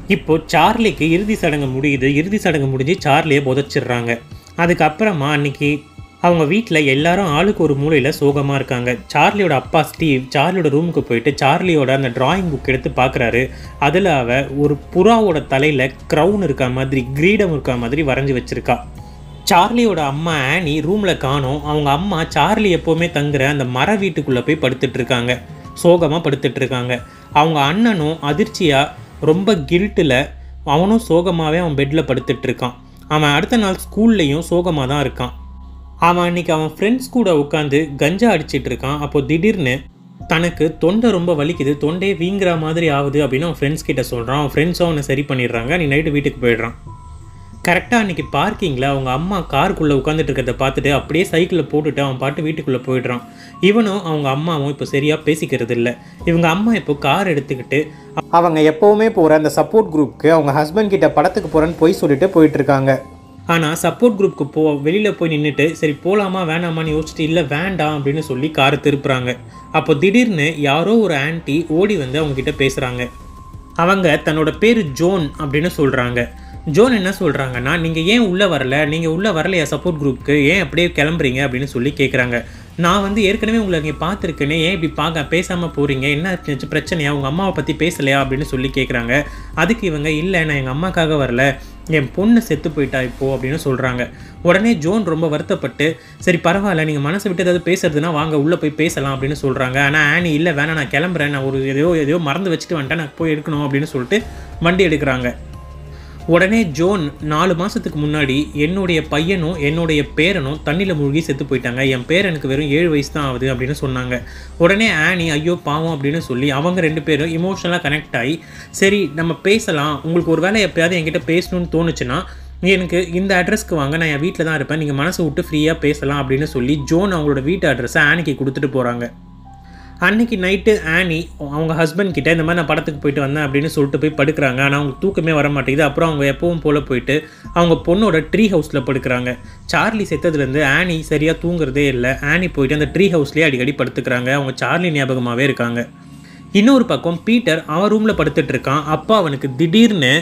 இப்போ சார்லிக்கு இறுதி சடங்கு முடியுது இறுதி சடங்கு முடிஞ்சு சார்லியை புதைச்சிடுறாங்க அதுக்கப்புறமா அன்னைக்கு அவங்க வீட்டில் எல்லாரும் ஆளுக்கு ஒரு மூலையில் சோகமாக இருக்காங்க சார்லியோட அப்பா ஸ்டீவ் சார்லியோட ரூமுக்கு போயிட்டு சார்லியோட அந்த டிராயிங் புக் எடுத்து பார்க்குறாரு அதில் அவ ஒரு புறாவோட தலையில் க்ரௌன் இருக்க மாதிரி கிரீடம் இருக்க மாதிரி வரைஞ்சி வச்சிருக்கா சார்லியோட அம்மா ஆனி ரூமில் காணோம் அவங்க அம்மா சார்லி எப்போவுமே தங்குற அந்த மர வீட்டுக்குள்ளே போய் படுத்துட்டு இருக்காங்க சோகமாக படுத்துட்டு இருக்காங்க அவங்க அண்ணனும் அதிர்ச்சியாக ரொம்ப கில்ட்டில் அவனும் சோகமாகவே அவன் பெட்டில் படுத்துட்டு இருக்கான் அவன் அடுத்த நாள் ஸ்கூல்லையும் சோகமாக தான் இருக்கான் அவன் அன்னைக்கு அவன் ஃப்ரெண்ட்ஸ் கூட உட்காந்து கஞ்சா அடிச்சிட்டு இருக்கான் அப்போ திடீர்னு தனக்கு தொண்டை ரொம்ப வலிக்குது தொண்டையே வீங்குற மாதிரி ஆகுது அப்படின்னு அவன் ஃப்ரெண்ட்ஸ் கிட்ட சொல்கிறான் அவன் ஃப்ரெண்ட்ஸும் அவனை சரி பண்ணிடுறாங்க நீ நைட்டு வீட்டுக்கு போயிடுறான் கரெக்டாக அன்றைக்கி பார்க்கிங்கில் அவங்க அம்மா காருக்குள்ளே உட்காந்துட்டு இருக்கிறத பார்த்துட்டு அப்படியே சைக்கிளில் போட்டுட்டு அவன் பாட்டு வீட்டுக்குள்ளே போயிடுறான் இவனும் அவங்க அம்மாவும் இப்போ சரியாக பேசிக்கிறது இல்லை இவங்க அம்மா இப்போ கார் எடுத்துக்கிட்டு அவங்க எப்போவுமே போகிற அந்த சப்போர்ட் குரூப்புக்கு அவங்க ஹஸ்பண்ட் கிட்ட படத்துக்கு போகிறேன்னு போய் சொல்லிட்டு போயிட்டுருக்காங்க ஆனால் சப்போர்ட் குரூப்புக்கு போ வெளியில் போய் நின்றுட்டு சரி போகலாமா வேணாமான்னு யோசிச்சுட்டு இல்லை வேண்டாம் அப்படின்னு சொல்லி காரை திருப்புறாங்க அப்போ திடீர்னு யாரோ ஒரு ஆன்ட்டி ஓடி வந்து அவங்க கிட்ட பேசுகிறாங்க அவங்க தன்னோட பேர் ஜோன் அப்படின்னு சொல்கிறாங்க ஜோன் என்ன சொல்கிறாங்கன்னா நீங்கள் ஏன் உள்ளே வரல நீங்கள் உள்ளே வரலையா சப்போர்ட் குரூப்புக்கு ஏன் அப்படியே கிளம்புறீங்க அப்படின்னு சொல்லி கேட்குறாங்க நான் வந்து ஏற்கனவே உங்களை இங்கே பார்த்துருக்கேனே ஏன் இப்படி பார்க்க பேசாமல் போகிறீங்க என்ன ஆச்சு பிரச்சனையா உங்கள் அம்மாவை பற்றி பேசலையா அப்படின்னு சொல்லி கேட்குறாங்க அதுக்கு இவங்க இல்லை நான் எங்கள் அம்மாக்காக வரல என் பொண்ணு செத்து போயிட்டா இப்போ அப்படின்னு சொல்கிறாங்க உடனே ஜோன் ரொம்ப வருத்தப்பட்டு சரி பரவாயில்ல நீங்கள் மனசை விட்டு ஏதாவது பேசுறதுனா வாங்க உள்ளே போய் பேசலாம் அப்படின்னு சொல்கிறாங்க ஆனால் ஆனி இல்லை வேணாம் நான் கிளம்புறேன் நான் ஒரு எதையோ எதையோ மறந்து வச்சுட்டு வந்துட்டேன் நான் போய் எடுக்கணும் அப்படின்னு சொல்லிட்டு வண்டி எடுக்கிறாங்க உடனே ஜோன் நாலு மாதத்துக்கு முன்னாடி என்னுடைய பையனும் என்னுடைய பேரனும் தண்ணியில் மூழ்கி செத்து போயிட்டாங்க என் பேரனுக்கு வெறும் ஏழு வயசு தான் ஆகுது அப்படின்னு சொன்னாங்க உடனே ஆனி ஐயோ பாவம் அப்படின்னு சொல்லி அவங்க ரெண்டு பேரும் இமோஷனலாக கனெக்ட் ஆகி சரி நம்ம பேசலாம் உங்களுக்கு ஒரு வேளை எப்பயாவது என்கிட்ட பேசணும்னு தோணுச்சுன்னா எனக்கு இந்த அட்ரஸ்க்கு வாங்க நான் என் வீட்டில் தான் இருப்பேன் நீங்கள் மனசை விட்டு ஃப்ரீயாக பேசலாம் அப்படின்னு சொல்லி ஜோன் அவங்களோட வீட்டு அட்ரஸை ஆனிக்கு கொடுத்துட்டு போகிறாங்க அன்னைக்கு நைட்டு ஆனி அவங்க ஹஸ்பண்ட் கிட்ட இந்த மாதிரி நான் படத்துக்கு போயிட்டு வந்தேன் அப்படின்னு சொல்லிட்டு போய் படுக்கிறாங்க ஆனால் அவங்களுக்கு தூக்கமே வர மாட்டேங்குது அப்புறம் அவங்க எப்பவும் போல் போயிட்டு அவங்க பொண்ணோட ட்ரீ ஹவுஸில் படுக்கிறாங்க சார்லி செத்ததுலேருந்து ஆனி சரியாக தூங்குறதே இல்லை ஆனி போயிட்டு அந்த ட்ரீ ஹவுஸ்லேயே அடிக்கடி படுத்துக்கிறாங்க அவங்க சார்லி ஞாபகமாகவே இருக்காங்க இன்னொரு பக்கம் பீட்டர் அவன் ரூமில் படுத்துட்டு இருக்கான் அப்பா அவனுக்கு திடீர்னு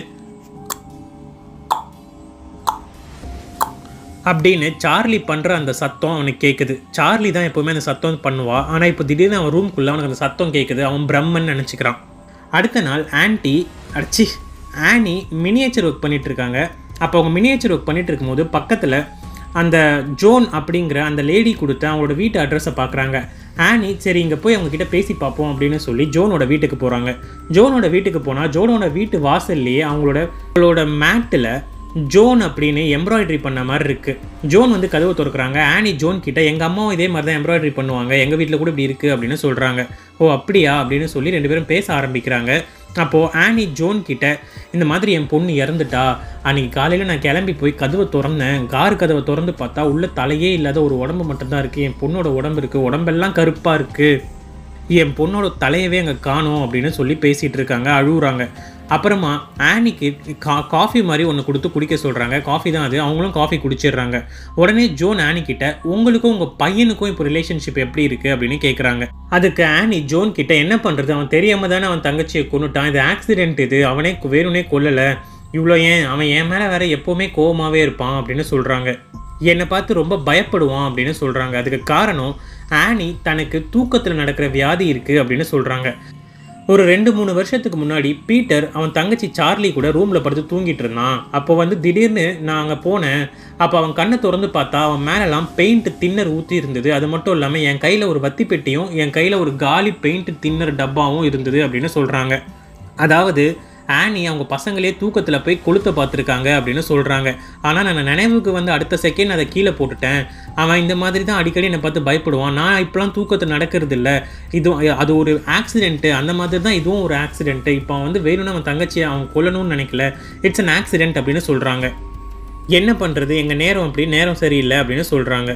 அப்படின்னு சார்லி பண்ணுற அந்த சத்தம் அவனுக்கு கேட்குது சார்லி தான் எப்போவுமே அந்த சத்தம் பண்ணுவா ஆனால் இப்போ திடீர்னு அவன் ரூம்குள்ளே அவனுக்கு அந்த சத்தம் கேட்குது அவன் பிரம்மன் நினச்சிக்கிறான் அடுத்த நாள் ஆன்ட்டி அடிச்சு ஆனி மினியேச்சர் ஒர்க் பண்ணிட்டு இருக்காங்க அப்போ அவங்க மினியேச்சர் ஒர்க் பண்ணிட்டு இருக்கும்போது பக்கத்தில் அந்த ஜோன் அப்படிங்கிற அந்த லேடி கொடுத்து அவங்களோட வீட்டு அட்ரஸை பார்க்குறாங்க ஆனி சரி இங்கே போய் அவங்க கிட்ட பேசி பார்ப்போம் அப்படின்னு சொல்லி ஜோனோட வீட்டுக்கு போகிறாங்க ஜோனோட வீட்டுக்கு போனால் ஜோனோட வீட்டு வாசல்லையே அவங்களோட அவங்களோட மேட்டில் ஜோன் அப்படின்னு எம்ப்ராய்டரி பண்ண மாதிரி இருக்குது ஜோன் வந்து கதவை திறக்கிறாங்க ஆனி ஜோன் கிட்ட எங்கள் அம்மாவும் இதே மாதிரி தான் எம்ப்ராய்டரி பண்ணுவாங்க எங்கள் வீட்டில் கூட இப்படி இருக்குது அப்படின்னு சொல்கிறாங்க ஓ அப்படியா அப்படின்னு சொல்லி ரெண்டு பேரும் பேச ஆரம்பிக்கிறாங்க அப்போது ஆனி ஜோன் கிட்ட இந்த மாதிரி என் பொண்ணு இறந்துட்டா அன்றைக்கி காலையில் நான் கிளம்பி போய் கதவை திறந்தேன் கார் கதவை திறந்து பார்த்தா உள்ள தலையே இல்லாத ஒரு உடம்பு மட்டும்தான் இருக்குது என் பொண்ணோட உடம்பு இருக்குது உடம்பெல்லாம் கருப்பாக இருக்குது என் பொண்ணோட தலையவே அங்கே காணோம் அப்படின்னு சொல்லி பேசிகிட்டு இருக்காங்க அழுகுறாங்க அப்புறமா ஆனிக்கு கா காஃபி மாதிரி ஒன்று கொடுத்து குடிக்க சொல்கிறாங்க காஃபி தான் அது அவங்களும் காஃபி குடிச்சிடுறாங்க உடனே ஜோன் ஆனி கிட்ட உங்களுக்கும் உங்கள் பையனுக்கும் இப்போ ரிலேஷன்ஷிப் எப்படி இருக்குது அப்படின்னு கேட்குறாங்க அதுக்கு ஆனி ஜோன் கிட்ட என்ன பண்ணுறது அவன் தெரியாமல் தானே அவன் தங்கச்சியை கொண்டுட்டான் இது ஆக்சிடென்ட் இது அவனே வேணும்னே கொல்லலை இவ்வளோ ஏன் அவன் என் மேலே வேற எப்போவுமே கோவமாகவே இருப்பான் அப்படின்னு சொல்கிறாங்க என்னை பார்த்து ரொம்ப பயப்படுவான் அப்படின்னு சொல்கிறாங்க அதுக்கு காரணம் ஆனி தனக்கு தூக்கத்தில் நடக்கிற வியாதி இருக்குது அப்படின்னு சொல்கிறாங்க ஒரு ரெண்டு மூணு வருஷத்துக்கு முன்னாடி பீட்டர் அவன் தங்கச்சி சார்லி கூட ரூமில் படுத்து தூங்கிட்டு இருந்தான் அப்போ வந்து திடீர்னு நான் அங்கே போனேன் அப்போ அவன் கண்ணை திறந்து பார்த்தா அவன் மேலெல்லாம் பெயிண்ட் தின்னர் ஊற்றி இருந்தது அது மட்டும் இல்லாமல் என் கையில் ஒரு வத்தி பெட்டியும் என் கையில் ஒரு காலி பெயிண்ட் தின்னர் டப்பாவும் இருந்தது அப்படின்னு சொல்கிறாங்க அதாவது ஆனி அவங்க பசங்களே தூக்கத்தில் போய் கொளுத்த பார்த்துருக்காங்க அப்படின்னு சொல்கிறாங்க ஆனால் நான் நினைவுக்கு வந்து அடுத்த செகண்ட் அதை கீழே போட்டுட்டேன் அவன் இந்த மாதிரி தான் அடிக்கடி என்னை பார்த்து பயப்படுவான் நான் இப்போலாம் தூக்கத்தில் நடக்கிறது இல்லை இது அது ஒரு ஆக்சிடென்ட்டு அந்த மாதிரி தான் இதுவும் ஒரு ஆக்சிடென்ட்டு இப்போ அவன் வந்து வேணும்னு அவன் தங்கச்சியை அவன் கொல்லணும்னு நினைக்கல இட்ஸ் அன் ஆக்சிடென்ட் அப்படின்னு சொல்கிறாங்க என்ன பண்ணுறது எங்கள் நேரம் அப்படி நேரம் சரியில்லை அப்படின்னு சொல்கிறாங்க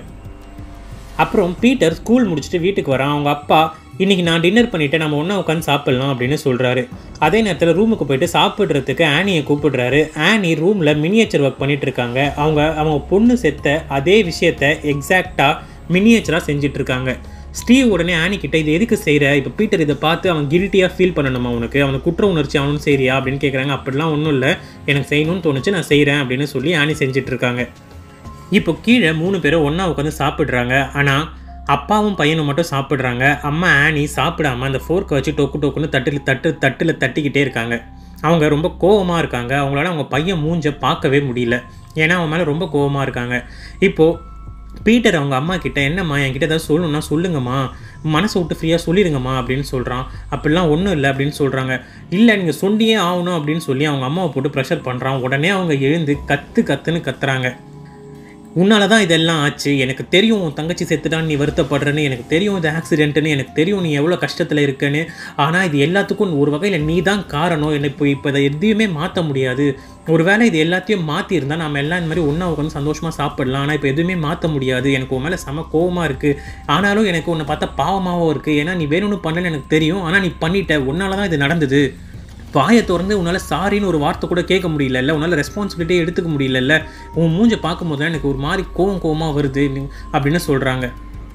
அப்புறம் பீட்டர் ஸ்கூல் முடிச்சுட்டு வீட்டுக்கு வரான் அவங்க அப்பா இன்றைக்கி நான் டின்னர் பண்ணிவிட்டு நம்ம ஒன்றா உட்காந்து சாப்பிட்லாம் அப்படின்னு சொல்கிறாரு அதே நேரத்தில் ரூமுக்கு போயிட்டு சாப்பிட்றதுக்கு ஆனியை கூப்பிடுறாரு ஆனி ரூமில் மினியேச்சர் ஒர்க் பண்ணிட்டு இருக்காங்க அவங்க அவங்க பொண்ணு செத்த அதே விஷயத்த எக்ஸாக்டாக மினியேச்சராக செஞ்சிட்ருக்காங்க ஸ்டீவ் உடனே ஆனி கிட்ட இது எதுக்கு செய்கிற இப்போ பீட்டர் இதை பார்த்து அவன் கில்ட்டியாக ஃபீல் பண்ணணுமா உனக்கு அவனுக்கு குற்ற உணர்ச்சி அவனும் செய்றியா அப்படின்னு கேட்குறாங்க அப்படிலாம் ஒன்றும் இல்லை எனக்கு செய்யணும்னு தோணுச்சு நான் செய்கிறேன் அப்படின்னு சொல்லி ஆனி செஞ்சுட்டு இருக்காங்க இப்போ கீழே மூணு பேரும் ஒன்றா உட்காந்து சாப்பிட்றாங்க ஆனால் அப்பாவும் பையனும் மட்டும் சாப்பிட்றாங்க அம்மா ஆனி சாப்பிடாம அந்த ஃபோர்க்கை வச்சு டொக்கு டொக்குன்னு தட்டில் தட்டு தட்டில் தட்டிக்கிட்டே இருக்காங்க அவங்க ரொம்ப கோவமாக இருக்காங்க அவங்களால அவங்க பையன் மூஞ்ச பார்க்கவே முடியல ஏன்னா அவன் மேலே ரொம்ப கோவமாக இருக்காங்க இப்போது பீட்டர் அவங்க அம்மா கிட்ட என்னம்மா என்கிட்ட ஏதாவது சொல்லணும்னா சொல்லுங்கம்மா மனசை விட்டு ஃப்ரீயாக சொல்லிடுங்கம்மா அப்படின்னு சொல்கிறான் அப்படிலாம் ஒன்றும் இல்லை அப்படின்னு சொல்கிறாங்க இல்லை நீங்கள் சொன்னியே ஆகணும் அப்படின்னு சொல்லி அவங்க அம்மாவை போட்டு ப்ரெஷர் பண்ணுறான் உடனே அவங்க எழுந்து கத்து கத்துன்னு கத்துறாங்க உன்னால தான் இதெல்லாம் ஆச்சு எனக்கு தெரியும் உன் தங்கச்சி செத்துட்டான்னு நீ வருத்தப்படுறேன்னு எனக்கு தெரியும் இது ஆக்சிடென்ட்னு எனக்கு தெரியும் நீ எவ்வளோ கஷ்டத்தில் இருக்கேன்னு ஆனால் இது எல்லாத்துக்கும் ஒரு வகையில் நீ தான் காரணம் என்னை இப்போ இப்போ இதை எதையுமே மாற்ற முடியாது ஒருவேளை இது எல்லாத்தையும் மாற்றிருந்தா நம்ம எல்லாம் இந்த மாதிரி ஒன்றா உட்காந்து சந்தோஷமாக சாப்பிடலாம் ஆனால் இப்போ எதுவுமே மாற்ற முடியாது எனக்கு உன் மேலே செம கோவமாக இருக்குது ஆனாலும் எனக்கு உன்னை பார்த்தா பாவமாகவும் இருக்குது ஏன்னா நீ வேணும்னு பண்ணலன்னு எனக்கு தெரியும் ஆனால் நீ பண்ணிட்ட உன்னால தான் இது நடந்தது வாயை திறந்து உன்னால் சாரின்னு ஒரு வார்த்தை கூட கேட்க முடியல உன்னால் ரெஸ்பான்சிபிலிட்டியே எடுத்துக்க முடியல உன் மூஞ்சை பார்க்கும்போது தான் எனக்கு ஒரு மாதிரி கோவம் கோவமாக வருது நீ- அப்படின்னு சொல்கிறாங்க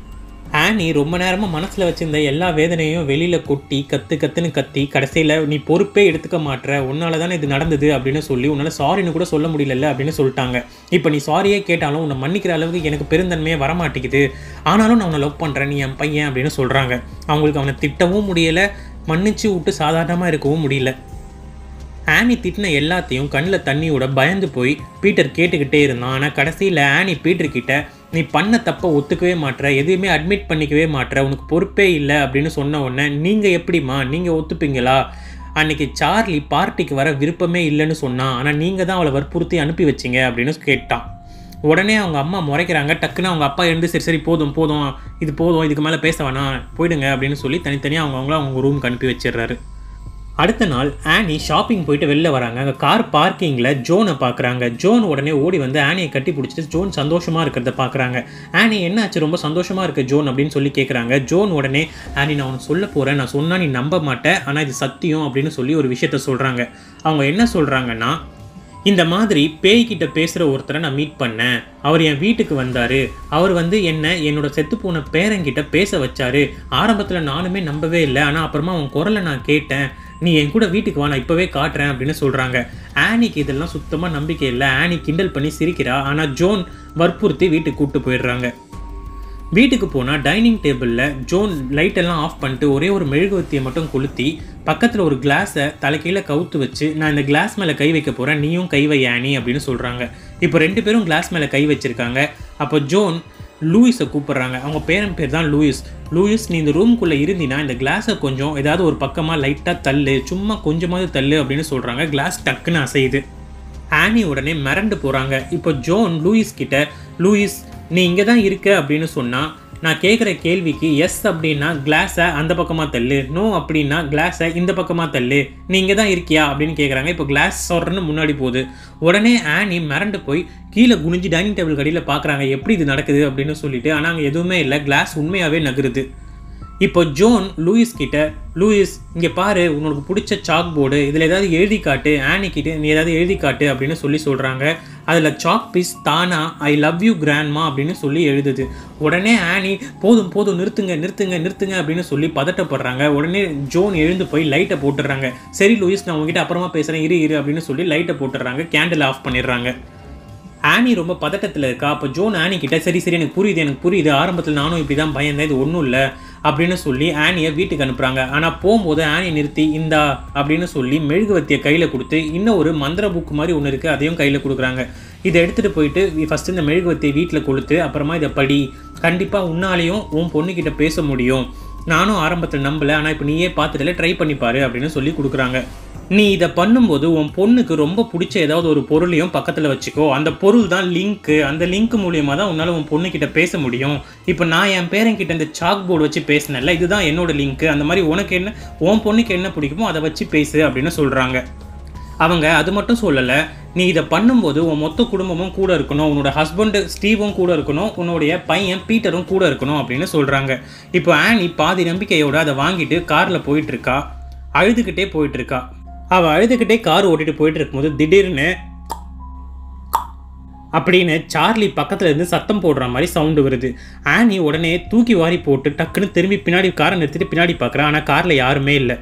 ஆனி ரொம்ப நேரமாக மனசில் வச்சிருந்த எல்லா வேதனையும் வெளியில் கொட்டி கத்து கத்துன்னு கத்தி கடைசியில் நீ பொறுப்பே எடுத்துக்க மாட்ற உன்னால தானே இது நடந்தது அப்படின்னு சொல்லி உன்னால் சாரின்னு கூட சொல்ல முடியல அப்படின்னு சொல்லிட்டாங்க இப்போ நீ சாரியே கேட்டாலும் உன்னை மன்னிக்கிற அளவுக்கு எனக்கு பெருந்தன்மையே வரமாட்டேங்குது ஆனாலும் நான் உன்னை லவ் பண்ணுறேன் நீ என் பையன் அப்படின்னு சொல்கிறாங்க அவங்களுக்கு அவனை திட்டவும் முடியலை மன்னிச்சு விட்டு சாதாரணமாக இருக்கவும் முடியல ஆனி திட்டின எல்லாத்தையும் கண்ணில் தண்ணியோட பயந்து போய் பீட்டர் கேட்டுக்கிட்டே இருந்தான் ஆனால் கடைசியில் ஆனி பீட்டர் கிட்ட நீ பண்ண தப்பை ஒத்துக்கவே மாட்ற எதையுமே அட்மிட் பண்ணிக்கவே மாட்ற உனக்கு பொறுப்பே இல்லை அப்படின்னு சொன்ன உடனே நீங்கள் எப்படிம்மா நீங்கள் ஒத்துப்பீங்களா அன்னைக்கு சார்லி பார்ட்டிக்கு வர விருப்பமே இல்லைன்னு சொன்னான் ஆனால் நீங்கள் தான் அவளை வற்புறுத்தி அனுப்பி வச்சீங்க அப்படின்னு கேட்டான் உடனே அவங்க அம்மா முறைக்கிறாங்க டக்குன்னு அவங்க அப்பா எழுந்து சரி சரி போதும் போதும் இது போதும் இதுக்கு மேலே பேச வேணாம் போயிடுங்க அப்படின்னு சொல்லி தனித்தனியாக அவங்க அவங்கள அவங்க ரூமுக்கு அனுப்பி வச்சிடுறாரு அடுத்த நாள் ஆனி ஷாப்பிங் போயிட்டு வெளில வராங்க அங்கே கார் பார்க்கிங்கில் ஜோனை பார்க்குறாங்க ஜோன் உடனே ஓடி வந்து ஆனியை கட்டி பிடிச்சிட்டு ஜோன் சந்தோஷமாக இருக்கிறத பார்க்குறாங்க ஆனி என்னாச்சு ரொம்ப சந்தோஷமாக இருக்கு ஜோன் அப்படின்னு சொல்லி கேட்குறாங்க ஜோன் உடனே ஆனி நான் உனக்கு சொல்ல போகிறேன் நான் சொன்னால் நீ நம்ப மாட்டேன் ஆனால் இது சத்தியம் அப்படின்னு சொல்லி ஒரு விஷயத்த சொல்கிறாங்க அவங்க என்ன சொல்கிறாங்கன்னா இந்த மாதிரி பேய்கிட்ட பேசுகிற ஒருத்தரை நான் மீட் பண்ணேன் அவர் என் வீட்டுக்கு வந்தார் அவர் வந்து என்ன என்னோட செத்துப்போன பேரங்கிட்ட பேச வச்சாரு ஆரம்பத்தில் நானுமே நம்பவே இல்லை ஆனால் அப்புறமா அவன் குரலை நான் கேட்டேன் நீ என் கூட வீட்டுக்கு வா நான் இப்போவே காட்டுறேன் அப்படின்னு சொல்கிறாங்க ஆனிக்கு இதெல்லாம் சுத்தமாக நம்பிக்கை இல்லை ஆனி கிண்டல் பண்ணி சிரிக்கிறா ஆனால் ஜோன் வற்புறுத்தி வீட்டுக்கு கூப்பிட்டு போயிடுறாங்க வீட்டுக்கு போனால் டைனிங் டேபிளில் ஜோன் லைட் எல்லாம் ஆஃப் பண்ணிட்டு ஒரே ஒரு மெழுகுவத்தியை மட்டும் கொளுத்தி பக்கத்தில் ஒரு கிளாஸை தலைக்கீழ கவுத்து வச்சு நான் இந்த கிளாஸ் மேலே கை வைக்க போகிறேன் நீயும் கை வை ஆனி அப்படின்னு சொல்கிறாங்க இப்போ ரெண்டு பேரும் கிளாஸ் மேலே கை வச்சிருக்காங்க அப்போ ஜோன் லூயிஸை கூப்பிடுறாங்க அவங்க பேரன் பேர் தான் லூயிஸ் லூயிஸ் நீ இந்த ரூம்குள்ளே இருந்தினா இந்த கிளாஸை கொஞ்சம் ஏதாவது ஒரு பக்கமாக லைட்டாக தள்ளு சும்மா கொஞ்சமாவது தள்ளு அப்படின்னு சொல்கிறாங்க கிளாஸ் டக்குன்னு அசையுது ஆனி உடனே மிரண்டு போகிறாங்க இப்போ ஜோன் லூயிஸ் கிட்ட லூயிஸ் நீ இங்கே தான் இருக்க அப்படின்னு சொன்னால் நான் கேட்குற கேள்விக்கு எஸ் அப்படின்னா கிளாஸை அந்த பக்கமாக தள்ளு நோ அப்படின்னா கிளாஸை இந்த பக்கமாக தள்ளு நீ இங்கே தான் இருக்கியா அப்படின்னு கேட்குறாங்க இப்போ கிளாஸ் சொல்கிறன்னு முன்னாடி போகுது உடனே ஆனி மிரண்டு போய் கீழே குனிஞ்சு டைனிங் டேபிள் கடியில் பார்க்குறாங்க எப்படி இது நடக்குது அப்படின்னு சொல்லிட்டு ஆனால் அங்கே எதுவுமே இல்லை கிளாஸ் உண்மையாகவே நகருது இப்போ ஜோன் லூயிஸ் கிட்ட லூயிஸ் இங்கே பாரு உனக்கு பிடிச்ச சாக் போர்டு இதில் ஏதாவது எழுதி காட்டு ஆனி கிட்ட நீ ஏதாவது எழுதி காட்டு அப்படின்னு சொல்லி சொல்கிறாங்க அதில் சாக் பீஸ் தானா ஐ லவ் யூ கிராண்ட்மா அப்படின்னு சொல்லி எழுதுது உடனே ஆனி போதும் போதும் நிறுத்துங்க நிறுத்துங்க நிறுத்துங்க அப்படின்னு சொல்லி பதட்டப்படுறாங்க உடனே ஜோன் எழுந்து போய் லைட்டை போட்டுடுறாங்க சரி லூயிஸ் நான் உங்ககிட்ட அப்புறமா பேசுகிறேன் இரு இரு அப்படின்னு சொல்லி லைட்டை போட்டுடுறாங்க கேண்டில் ஆஃப் பண்ணிடுறாங்க ஆனி ரொம்ப பதட்டத்தில் இருக்கா அப்போ ஜோன் ஆனி கிட்ட சரி சரி எனக்கு புரியுது எனக்கு புரியுது ஆரம்பத்தில் நானும் இப்படி தான் பயந்தேன் இது ஒன்றும் இல்லை அப்படின்னு சொல்லி ஆனியை வீட்டுக்கு அனுப்புகிறாங்க ஆனால் போகும்போது ஆனி நிறுத்தி இந்தா அப்படின்னு சொல்லி மெழுகுவத்தியை கையில் கொடுத்து இன்னும் ஒரு மந்திர புக் மாதிரி ஒன்று இருக்குது அதையும் கையில் கொடுக்குறாங்க இதை எடுத்துகிட்டு போயிட்டு ஃபஸ்ட்டு இந்த மெழுகுவத்தியை வீட்டில் கொளுத்து அப்புறமா இதை படி கண்டிப்பாக உன்னாலையும் உன் பொண்ணுக்கிட்ட பேச முடியும் நானும் ஆரம்பத்தில் நம்பலை ஆனால் இப்போ நீயே பார்த்துட்டல ட்ரை பண்ணிப்பாரு அப்படின்னு சொல்லி கொடுக்குறாங்க நீ இதை பண்ணும்போது உன் பொண்ணுக்கு ரொம்ப பிடிச்ச ஏதாவது ஒரு பொருளையும் பக்கத்தில் வச்சுக்கோ அந்த பொருள் தான் லிங்க்கு அந்த லிங்க் மூலியமாக தான் உன்னால் உன் பொண்ணுக்கிட்ட பேச முடியும் இப்போ நான் என் பேரங்கிட்ட இந்த சாக் போர்டு வச்சு பேசினேன்ல இதுதான் என்னோட லிங்க்கு அந்த மாதிரி உனக்கு என்ன உன் பொண்ணுக்கு என்ன பிடிக்குமோ அதை வச்சு பேசு அப்படின்னு சொல்கிறாங்க அவங்க அது மட்டும் சொல்லலை நீ இதை பண்ணும்போது உன் மொத்த குடும்பமும் கூட இருக்கணும் உன்னோட ஹஸ்பண்டு ஸ்டீவும் கூட இருக்கணும் உன்னுடைய பையன் பீட்டரும் கூட இருக்கணும் அப்படின்னு சொல்கிறாங்க இப்போ ஆனி பாதி நம்பிக்கையோட அதை வாங்கிட்டு காரில் போயிட்டு இருக்கா அழுதுகிட்டே போயிட்டு இருக்கா அவள் அழுதுகிட்டே கார் ஓட்டிட்டு போயிட்டு இருக்கும்போது திடீர்னு அப்படின்னு சார்லி பக்கத்துல இருந்து சத்தம் போடுற மாதிரி சவுண்டு வருது ஆனி உடனே தூக்கி வாரி போட்டு டக்குன்னு திரும்பி பின்னாடி காரை நிறுத்திட்டு பின்னாடி பார்க்குறா ஆனால் காரில் யாருமே இல்லை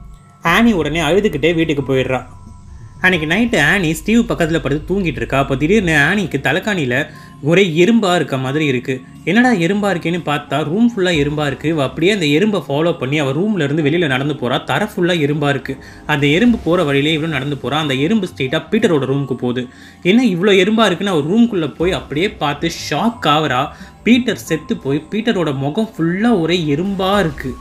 ஆனி உடனே அழுதுகிட்டே வீட்டுக்கு போயிடுறா அன்னைக்கு நைட்டு ஆனி ஸ்டீவ் பக்கத்தில் படுத்து தூங்கிட்டு இருக்கா அப்போ திடீர்னு ஆனிக்கு தலைக்காணியில் ஒரே எறும்பாக இருக்க மாதிரி இருக்குது என்னடா எறும்பாக இருக்கேன்னு பார்த்தா ரூம் ஃபுல்லாக எறும்பாக இருக்குது இவ அப்படியே அந்த எறும்பை ஃபாலோ பண்ணி அவள் ரூம்ல இருந்து வெளியில் நடந்து போகிறா தர ஃபுல்லாக எறும்பாக இருக்குது அந்த எறும்பு போகிற வழியிலே இவ்வளோ நடந்து போகிறா அந்த எறும்பு ஸ்ட்ரெயிட்டாக பீட்டரோட ரூமுக்கு போகுது என்ன இவ்வளோ எறும்பாக இருக்குன்னு அவர் ரூம்குள்ளே போய் அப்படியே பார்த்து ஷாக் ஆகுறா பீட்டர் செத்து போய் பீட்டரோட முகம் ஃபுல்லாக ஒரே எறும்பாக இருக்குது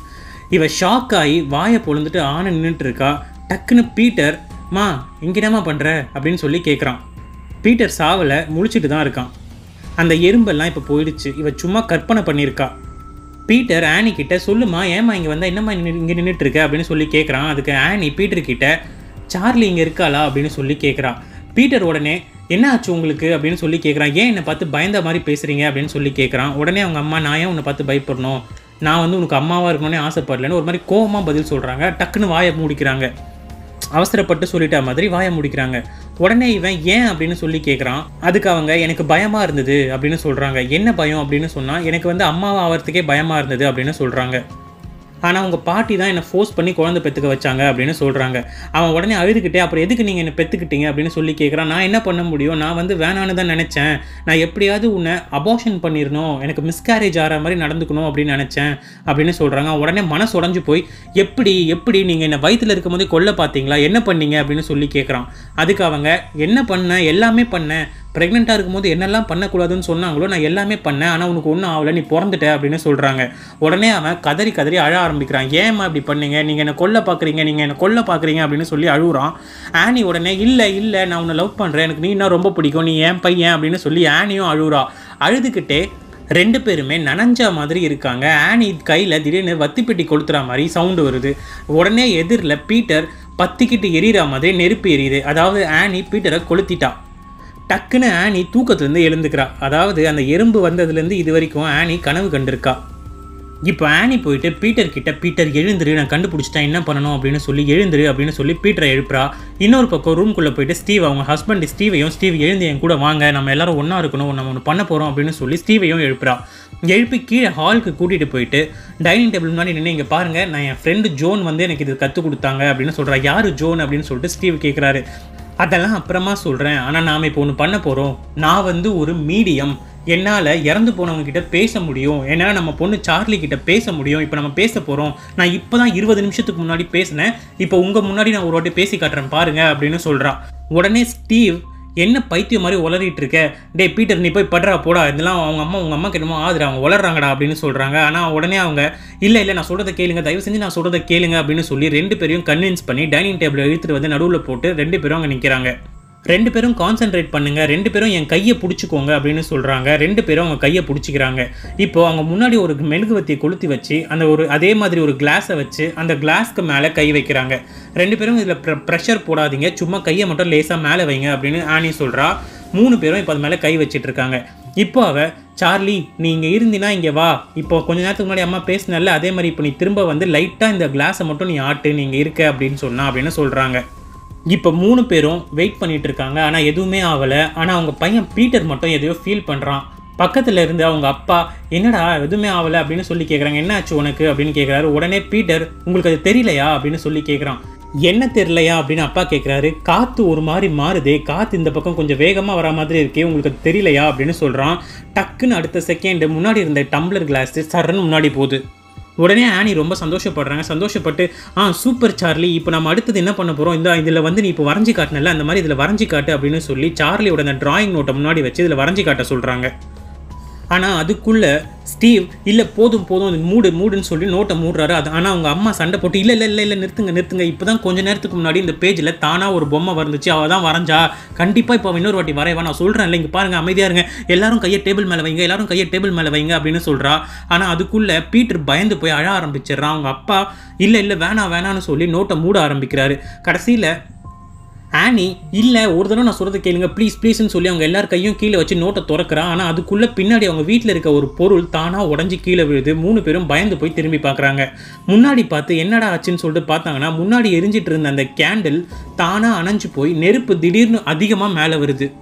இவ ஷாக் ஆகி வாயை பொழுந்துட்டு ஆன நின்றுட்டு இருக்கா டக்குன்னு பீட்டர் மா இங்க என்னம்மா பண்ற அப்படின்னு சொல்லி கேட்குறான் பீட்டர் சாவலை முழிச்சிட்டு தான் இருக்கான் அந்த எறும்பெல்லாம் இப்போ போயிடுச்சு இவ சும்மா கற்பனை பண்ணியிருக்கா பீட்டர் ஆனி கிட்ட சொல்லுமா ஏமா இங்கே வந்தா என்னம்மா இங்கே நின்றுட்டு இருக்க அப்படின்னு சொல்லி கேட்குறான் அதுக்கு ஆனி பீட்டர் கிட்ட சார்லி இங்கே இருக்காளா அப்படின்னு சொல்லி கேட்குறா பீட்டர் உடனே என்ன ஆச்சு உங்களுக்கு அப்படின்னு சொல்லி கேட்குறான் ஏன் என்னை பார்த்து பயந்த மாதிரி பேசுறீங்க அப்படின்னு சொல்லி கேட்குறான் உடனே அவங்க அம்மா நான் ஏன் உன்னை பார்த்து பயப்படணும் நான் வந்து உனக்கு அம்மாவாக இருக்கணும்னே ஆசைப்படலன்னு ஒரு மாதிரி கோவமாக பதில் சொல்கிறாங்க டக்குன்னு வாயை மூடிக்கிறாங்க அவசரப்பட்டு சொல்லிட்டா மாதிரி வாயை முடிக்கிறாங்க உடனே இவன் ஏன் அப்படின்னு சொல்லி கேட்குறான் அதுக்கு அவங்க எனக்கு பயமா இருந்தது அப்படின்னு சொல்றாங்க என்ன பயம் அப்படின்னு சொன்னா எனக்கு வந்து அம்மாவை ஆகிறதுக்கே பயமா இருந்தது அப்படின்னு சொல்றாங்க ஆனால் உங்கள் பாட்டி தான் என்னை ஃபோர்ஸ் பண்ணி குழந்தை பெற்றுக்க வச்சாங்க அப்படின்னு சொல்கிறாங்க அவன் உடனே அழுதுகிட்டே அப்புறம் எதுக்கு நீங்கள் என்னை பெற்றுக்கிட்டீங்க அப்படின்னு சொல்லி கேட்குறான் நான் என்ன பண்ண முடியும் நான் வந்து வேணான்னு தான் நினச்சேன் நான் எப்படியாவது உன்னை அபார்ஷன் பண்ணிடணும் எனக்கு மிஸ்கேரேஜ் ஆகிற மாதிரி நடந்துக்கணும் அப்படின்னு நினச்சேன் அப்படின்னு சொல்கிறாங்க உடனே மனசு உடஞ்சு போய் எப்படி எப்படி நீங்கள் என்னை வயிற்றில் இருக்கும்போதே கொல்ல பார்த்தீங்களா என்ன பண்ணீங்க அப்படின்னு சொல்லி கேட்குறான் அதுக்கு அவங்க என்ன பண்ண எல்லாமே பண்ணேன் ப்ரெக்னெண்ட்டாக இருக்கும்போது என்னெல்லாம் பண்ணக்கூடாதுன்னு சொன்னாங்களோ நான் எல்லாமே பண்ணேன் ஆனால் உனக்கு ஒன்றும் ஆகலை நீ பிறந்துட்ட அப்படின்னு சொல்கிறாங்க உடனே அவன் கதறி கதறி அழ ஆரம்பிக்கிறான் ஏம்மா இப்படி பண்ணீங்க நீங்கள் என்னை கொல்ல பார்க்குறீங்க நீங்கள் என்னை கொல்ல பார்க்குறீங்க அப்படின்னு சொல்லி அழுகுறான் ஆனி உடனே இல்லை இல்லை நான் உன்னை லவ் பண்ணுறேன் எனக்கு நீ என்ன ரொம்ப பிடிக்கும் நீ ஏன் பையன் அப்படின்னு சொல்லி ஆனியும் அழுகுறா அழுதுகிட்டே ரெண்டு பேருமே நனைஞ்ச மாதிரி இருக்காங்க ஆனி கையில் திடீர்னு வத்திப்பெட்டி கொளுத்துற மாதிரி சவுண்டு வருது உடனே எதிரில் பீட்டர் பத்திக்கிட்டு எரியிற மாதிரி நெருப்பு எரியுது அதாவது ஆனி பீட்டரை கொளுத்திட்டா டக்குன்னு ஆனி தூக்கத்துலேருந்து எழுந்துக்கிறா அதாவது அந்த எறும்பு வந்ததுலேருந்து இது வரைக்கும் ஆனி கனவு கண்டிருக்கா இப்போ ஆனி போயிட்டு பீட்டர் கிட்ட பீட்டர் எழுந்துரு நான் கண்டுபிடிச்சிட்டேன் என்ன பண்ணணும் அப்படின்னு சொல்லி எழுந்துரு அப்படின்னு சொல்லி பீட்டரை எழுப்புறா இன்னொரு பக்கம் ரூம்குள்ளே போயிட்டு ஸ்டீவ் அவங்க ஹஸ்பண்ட் ஸ்டீவையும் ஸ்டீவ் எழுந்து என் கூட வாங்க நம்ம எல்லாரும் ஒன்றா இருக்கணும் நம்ம ஒன்று பண்ண போகிறோம் அப்படின்னு சொல்லி ஸ்டீவையும் எழுப்புறா எழுப்பி கீழே ஹாலுக்கு கூட்டிகிட்டு போயிட்டு டைனிங் டேபிள் முன்னாடி நின்று இங்கே பாருங்கள் நான் என் ஃப்ரெண்டு ஜோன் வந்து எனக்கு இது கற்றுக் கொடுத்தாங்க அப்படின்னு சொல்கிறா யார் ஜோன் அப்படின்னு சொல்லிட்டு ஸ்டீவ் கேட்குறாரு அதெல்லாம் அப்புறமா சொல்கிறேன் ஆனால் நாம் இப்போ ஒன்று பண்ண போகிறோம் நான் வந்து ஒரு மீடியம் என்னால் இறந்து போனவங்க கிட்ட பேச முடியும் என்னால் நம்ம பொண்ணு சார்லி கிட்ட பேச முடியும் இப்போ நம்ம பேச போகிறோம் நான் இப்போ தான் இருபது நிமிஷத்துக்கு முன்னாடி பேசினேன் இப்போ உங்கள் முன்னாடி நான் ஒரு வாட்டி பேசி காட்டுறேன் பாருங்க அப்படின்னு சொல்கிறா உடனே ஸ்டீவ் என்ன பைத்தியம் மாதிரி உளறிட்டு இருக்க டே பீட்டர் நீ போய் படுறா போடா இதெல்லாம் அவங்க அம்மா உங்கள் அம்மா கிட்டமோ ஆகுது அவங்க உளறாங்கடா அப்படின்னு சொல்கிறாங்க ஆனால் உடனே அவங்க இல்லை இல்லை நான் சொல்கிறத கேளுங்க தயவு செஞ்சு நான் சொல்கிறத கேளுங்க அப்படின்னு சொல்லி ரெண்டு பேரையும் கன்வின்ஸ் பண்ணி டைனிங் டேபிள் இழுத்துட்டு வந்து நடுவில் போட்டு ரெண்டு பேரும் அங்கே நிற்கிறாங்க ரெண்டு பேரும் கான்சென்ட்ரேட் பண்ணுங்க ரெண்டு பேரும் என் கையை பிடிச்சிக்கோங்க அப்படின்னு சொல்கிறாங்க ரெண்டு பேரும் அவங்க கையை பிடிச்சிக்கிறாங்க இப்போ அவங்க முன்னாடி ஒரு மெழுகுவத்தியை கொளுத்தி வச்சு அந்த ஒரு அதே மாதிரி ஒரு கிளாஸை வச்சு அந்த கிளாஸ்க்கு மேலே கை வைக்கிறாங்க ரெண்டு பேரும் இதில் ப்ரெஷர் போடாதீங்க சும்மா கையை மட்டும் லேசாக மேலே வைங்க அப்படின்னு ஆனி சொல்கிறா மூணு பேரும் இப்போ அது மேலே கை வச்சிட்டு இருக்காங்க இப்போ அவ சார்லி நீ இங்கே இருந்தினா இங்கே வா இப்போ கொஞ்ச நேரத்துக்கு முன்னாடி அம்மா பேசினல அதே மாதிரி இப்போ நீ திரும்ப வந்து லைட்டாக இந்த கிளாஸை மட்டும் நீ ஆட்டு நீங்கள் இருக்க அப்படின்னு சொன்னா அப்படின்னு சொல்கிறாங்க இப்போ மூணு பேரும் வெயிட் பண்ணிட்டு இருக்காங்க ஆனால் எதுவுமே ஆகலை ஆனால் அவங்க பையன் பீட்டர் மட்டும் எதையோ ஃபீல் பண்ணுறான் பக்கத்தில் இருந்து அவங்க அப்பா என்னடா எதுவுமே ஆகலை அப்படின்னு சொல்லி கேட்குறாங்க என்ன ஆச்சு உனக்கு அப்படின்னு கேட்குறாரு உடனே பீட்டர் உங்களுக்கு அது தெரியலையா அப்படின்னு சொல்லி கேட்குறான் என்ன தெரியலையா அப்படின்னு அப்பா கேட்குறாரு காற்று ஒரு மாதிரி மாறுதே காற்று இந்த பக்கம் கொஞ்சம் வேகமாக வர மாதிரி இருக்கே உங்களுக்கு அது தெரியலையா அப்படின்னு சொல்கிறான் டக்குன்னு அடுத்த செகண்ட் முன்னாடி இருந்த டம்ளர் கிளாஸ் சரன்னு முன்னாடி போகுது உடனே ஆனி ரொம்ப சந்தோஷப்படுறாங்க சந்தோஷப்பட்டு ஆ சூப்பர் சார்லி இப்போ நம்ம அடுத்தது என்ன பண்ண போகிறோம் இந்த இதில் வந்து நீ இப்போ வரைஞ்சி காட்டினல அந்த மாதிரி இதில் வரைஞ்சி காட்டு அப்படின்னு சொல்லி சார்லியோட அந்த டிராயிங் நோட்டை முன்னாடி வச்சு இதில் வரைஞ்சி காட்ட சொல்கிறாங்க ஆனால் அதுக்குள்ள ஸ்டீவ் இல்லை போதும் போதும் இது மூடு மூடுன்னு சொல்லி நோட்டை மூடுறாரு அது ஆனால் அவங்க அம்மா சண்டை போட்டு இல்லை இல்லை இல்லை இல்லை நிறுத்துங்க நிறுத்துங்க இப்போ தான் கொஞ்ச நேரத்துக்கு முன்னாடி இந்த பேஜில் தானாக ஒரு பொம்மை வந்துச்சு அவள் தான் வரைஞ்சா கண்டிப்பாக இப்போ அவன் இன்னொரு வாட்டி வரைவா நான் சொல்கிறேன் இல்லை இங்கே பாருங்கள் அமைதியாக இருங்க எல்லாரும் கையை டேபிள் மேலே வைங்க எல்லாரும் கையை டேபிள் மேலே வைங்க அப்படின்னு சொல்கிறா ஆனால் அதுக்குள்ளே பீட்டர் பயந்து போய் அழ ஆரம்பிச்சிடுறான் அவங்க அப்பா இல்லை இல்லை வேணாம் வேணான்னு சொல்லி நோட்டை மூட ஆரம்பிக்கிறாரு கடைசியில் ஆனி இல்லை ஒரு தடவை நான் சொல்கிறத கேளுங்க ப்ளீஸ் ப்ளீஸ்னு சொல்லி அவங்க எல்லார் கையும் கீழே வச்சு நோட்டை திறக்கிறான் ஆனால் அதுக்குள்ளே பின்னாடி அவங்க வீட்டில் இருக்க ஒரு பொருள் தானாக உடஞ்சி கீழே விழுது மூணு பேரும் பயந்து போய் திரும்பி பார்க்குறாங்க முன்னாடி பார்த்து என்னடா ஆச்சுன்னு சொல்லிட்டு பார்த்தாங்கன்னா முன்னாடி எரிஞ்சிட்டு இருந்த அந்த கேண்டில் தானாக அணைஞ்சு போய் நெருப்பு திடீர்னு அதிகமாக மேலே வருது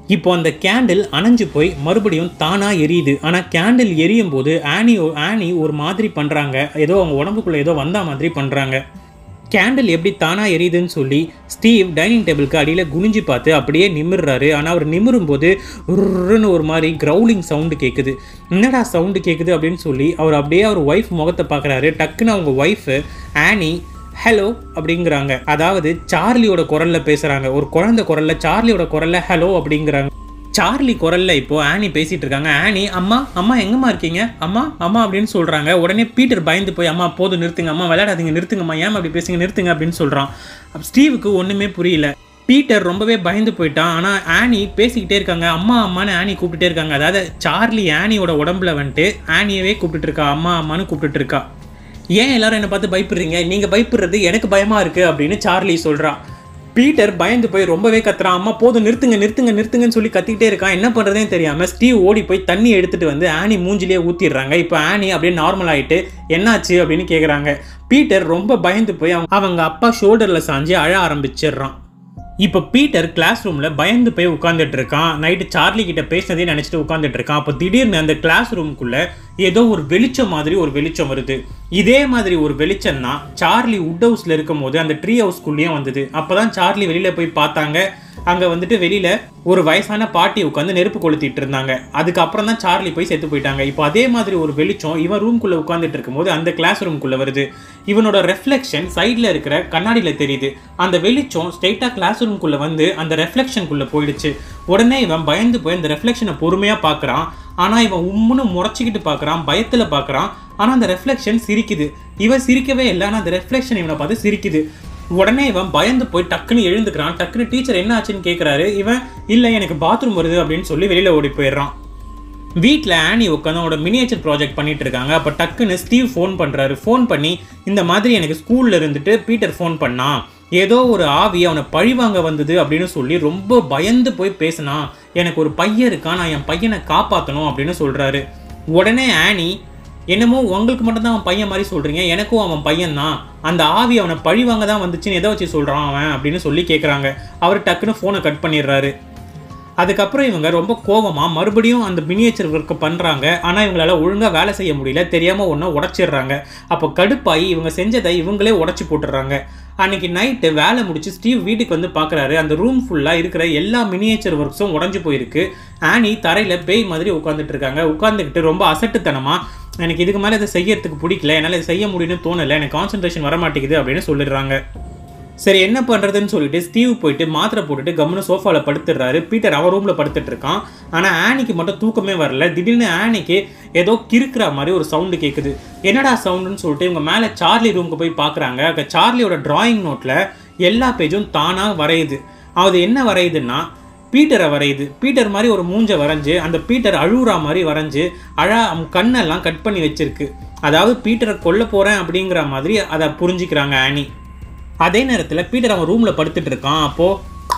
இப்போ அந்த கேண்டில் அணைஞ்சு போய் மறுபடியும் தானாக எரியுது ஆனால் கேண்டில் எரியும் போது ஆனி ஆனி ஒரு மாதிரி பண்ணுறாங்க ஏதோ அவங்க உடம்புக்குள்ளே ஏதோ வந்த மாதிரி பண்ணுறாங்க கேண்டில் எப்படி தானாக எரியுதுன்னு சொல்லி ஸ்டீவ் டைனிங் டேபிளுக்கு அடியில் குனிஞ்சு பார்த்து அப்படியே நிமிர்றாரு ஆனால் அவர் நிமிரும் போது உருன்னு ஒரு மாதிரி கிரவுலிங் சவுண்டு கேட்குது என்னடா சவுண்டு கேட்குது அப்படின்னு சொல்லி அவர் அப்படியே அவர் ஒய்ஃப் முகத்தை பார்க்குறாரு டக்குன்னு அவங்க ஒய்ஃபு ஆனி ஹலோ அப்படிங்கிறாங்க அதாவது சார்லியோட குரல்ல பேசுறாங்க ஒரு குழந்தை குரல்ல சார்லியோட குரல்ல ஹலோ அப்படிங்கிறாங்க சார்லி குரல்ல இப்போ ஆனி பேசிட்டு இருக்காங்க ஆனி அம்மா அம்மா எங்கம்மா இருக்கீங்க அம்மா அம்மா அப்படின்னு சொல்றாங்க உடனே பீட்டர் பயந்து போய் அம்மா போதும் நிறுத்துங்க அம்மா விளையாடாதீங்க நிறுத்துங்கம்மா ஏன் அப்படி பேசுங்க நிறுத்துங்க அப்படின்னு சொல்றான் அப்ப ஸ்டீவுக்கு ஒண்ணுமே புரியல பீட்டர் ரொம்பவே பயந்து போயிட்டான் ஆனால் ஆனி பேசிக்கிட்டே இருக்காங்க அம்மா அம்மான்னு ஆனி கூப்பிட்டுட்டே இருக்காங்க அதாவது சார்லி ஆனியோட உடம்புல வந்துட்டு ஆனியவே கூப்பிட்டுட்டு இருக்கா அம்மா அம்மான்னு கூப்பிட்டுட்டு இருக்கா ஏன் எல்லாரும் என்னை பார்த்து பயப்படுறீங்க நீங்கள் பயப்படுறது எனக்கு பயமாக இருக்குது அப்படின்னு சார்லி சொல்கிறான் பீட்டர் பயந்து போய் ரொம்பவே கத்துறான் அம்மா போதும் நிறுத்துங்க நிறுத்துங்க நிறுத்துங்கன்னு சொல்லி கத்திக்கிட்டே இருக்கான் என்ன பண்ணுறதே தெரியாமல் ஸ்டீவ் ஓடி போய் தண்ணி எடுத்துட்டு வந்து ஆனி மூஞ்சிலேயே ஊற்றிடுறாங்க இப்போ ஆனி அப்படியே நார்மல் ஆகிட்டு என்னாச்சு அப்படின்னு கேட்குறாங்க பீட்டர் ரொம்ப பயந்து போய் அவங்க அவங்க அப்பா ஷோல்டரில் சாஞ்சு அழ ஆரம்பிச்சிடுறான் இப்போ பீட்டர் கிளாஸ் ரூமில் பயந்து போய் உட்காந்துட்டு இருக்கான் நைட்டு சார்லி கிட்ட பேசினதே நினச்சிட்டு உட்காந்துட்டு இருக்கான் அப்போ திடீர்னு அந்த கிளாஸ் ரூமுக்குள்ள ஏதோ ஒரு வெளிச்சம் மாதிரி ஒரு வெளிச்சம் வருது இதே மாதிரி ஒரு வெளிச்சம் தான் சார்லி உட் ஹவுஸில் இருக்கும் போது அந்த ட்ரீ ஹவுஸ்க்குள்ளேயும் வந்தது அப்போ தான் சார்லி வெளியில் போய் பார்த்தாங்க அங்கே வந்துட்டு வெளியில் ஒரு வயசான பாட்டி உட்காந்து நெருப்பு கொளுத்திட்டு இருந்தாங்க அதுக்கப்புறம் தான் சார்லி போய் செத்து போயிட்டாங்க இப்போ அதே மாதிரி ஒரு வெளிச்சம் இவன் ரூம்குள்ளே உட்காந்துட்டு இருக்கும்போது அந்த கிளாஸ் ரூம்குள்ளே வருது இவனோட ரெஃப்ளெக்ஷன் சைடில் இருக்கிற கண்ணாடியில் தெரியுது அந்த வெளிச்சம் ஸ்ட்ரெயிட்டாக கிளாஸ் ரூம்குள்ளே வந்து அந்த ரெஃப்ளெக்ஷனுக்குள்ளே போயிடுச்சு உடனே இவன் பயந்து போய் அந்த ரெஃப்ளெக்ஷனை பொறுமையாக பார்க்குறான் ஆனால் இவன் உம்முன்னு முறைச்சிக்கிட்டு பார்க்குறான் பயத்தில் பார்க்குறான் ஆனால் அந்த ரெஃப்ளெக்ஷன் சிரிக்குது இவன் சிரிக்கவே இல்லை ஆனால் அந்த ரெஃப்ளெக்ஷன் இவனை பார்த்து சிரிக்குது உடனே இவன் பயந்து போய் டக்குன்னு எழுந்துக்கிறான் டக்குன்னு டீச்சர் என்ன ஆச்சுன்னு கேட்குறாரு இவன் இல்லை எனக்கு பாத்ரூம் வருது அப்படின்னு சொல்லி வெளியில் ஓடி போயிடுறான் வீட்டில் ஆனி உட்காந்து அவனோட மினியேச்சர் ப்ராஜெக்ட் பண்ணிட்டு இருக்காங்க அப்போ டக்குன்னு ஸ்டீவ் ஃபோன் பண்ணுறாரு ஃபோன் பண்ணி இந்த மாதிரி எனக்கு ஸ்கூலில் இருந்துட்டு பீட்டர் ஃபோன் பண்ணான் ஏதோ ஒரு ஆவி அவனை பழிவாங்க வந்தது அப்படின்னு சொல்லி ரொம்ப பயந்து போய் பேசினான் எனக்கு ஒரு பையன் இருக்கான் நான் என் பையனை காப்பாற்றணும் அப்படின்னு சொல்கிறாரு உடனே ஆனி என்னமோ உங்களுக்கு மட்டும்தான் அவன் பையன் மாதிரி சொல்கிறீங்க எனக்கும் அவன் பையன் தான் அந்த ஆவி அவனை பழிவாங்க தான் வந்துச்சுன்னு எதை வச்சு சொல்கிறான் அவன் அப்படின்னு சொல்லி கேட்குறாங்க அவர் டக்குன்னு ஃபோனை கட் பண்ணிடுறாரு அதுக்கப்புறம் இவங்க ரொம்ப கோவமா மறுபடியும் அந்த மினியேச்சர் ஒர்க்கை பண்ணுறாங்க ஆனால் இவங்களால ஒழுங்காக வேலை செய்ய முடியல தெரியாமல் ஒன்றை உடச்சிடுறாங்க அப்போ கடுப்பாகி இவங்க செஞ்சதை இவங்களே உடச்சி போட்டுடுறாங்க அன்னைக்கு நைட்டு வேலை முடிச்சு ஸ்டீவ் வீட்டுக்கு வந்து பார்க்குறாரு அந்த ரூம் ஃபுல்லாக இருக்கிற எல்லா மினியேச்சர் ஒர்க்ஸும் உடஞ்சி போயிருக்கு ஆனி தரையில் பேய் மாதிரி உட்காந்துட்டு இருக்காங்க உட்காந்துக்கிட்டு ரொம்ப அசட்டுத்தனமாக எனக்கு இதுக்கு மேலே இதை செய்யறதுக்கு பிடிக்கல என்னால் இதை செய்ய முடியும்னு தோணலை எனக்கு கான்சன்ட்ரேஷன் வர மாட்டேங்குது அப்படின்னு சொல்லிடுறாங்க சரி என்ன பண்ணுறதுன்னு சொல்லிட்டு ஸ்டீவ் போயிட்டு மாத்திரை போட்டுட்டு கம்முன்னு சோஃபாவில் படுத்துடுறாரு பீட்டர் அவன் ரூமில் படுத்துட்டு இருக்கான் ஆனால் ஆனிக்கு மட்டும் தூக்கமே வரல திடீர்னு ஆனிக்கு ஏதோ கிறுக்கிற மாதிரி ஒரு சவுண்டு கேட்குது என்னடா சவுண்டுன்னு சொல்லிட்டு இவங்க மேலே சார்லி ரூமுக்கு போய் பார்க்குறாங்க அங்கே சார்லியோட டிராயிங் நோட்டில் எல்லா பேஜும் தானாக வரையுது அது என்ன வரையுதுன்னா பீட்டரை வரையுது பீட்டர் மாதிரி ஒரு மூஞ்சை வரைஞ்சு அந்த பீட்டர் அழுகுறா மாதிரி வரைஞ்சு அழா அவன் கண்ணெல்லாம் கட் பண்ணி வச்சிருக்கு அதாவது பீட்டரை கொல்ல போகிறேன் அப்படிங்கிற மாதிரி அதை புரிஞ்சுக்கிறாங்க ஆனி அதே நேரத்தில் பீட்டர் அவன் ரூமில் படுத்துட்டு இருக்கான் அப்போது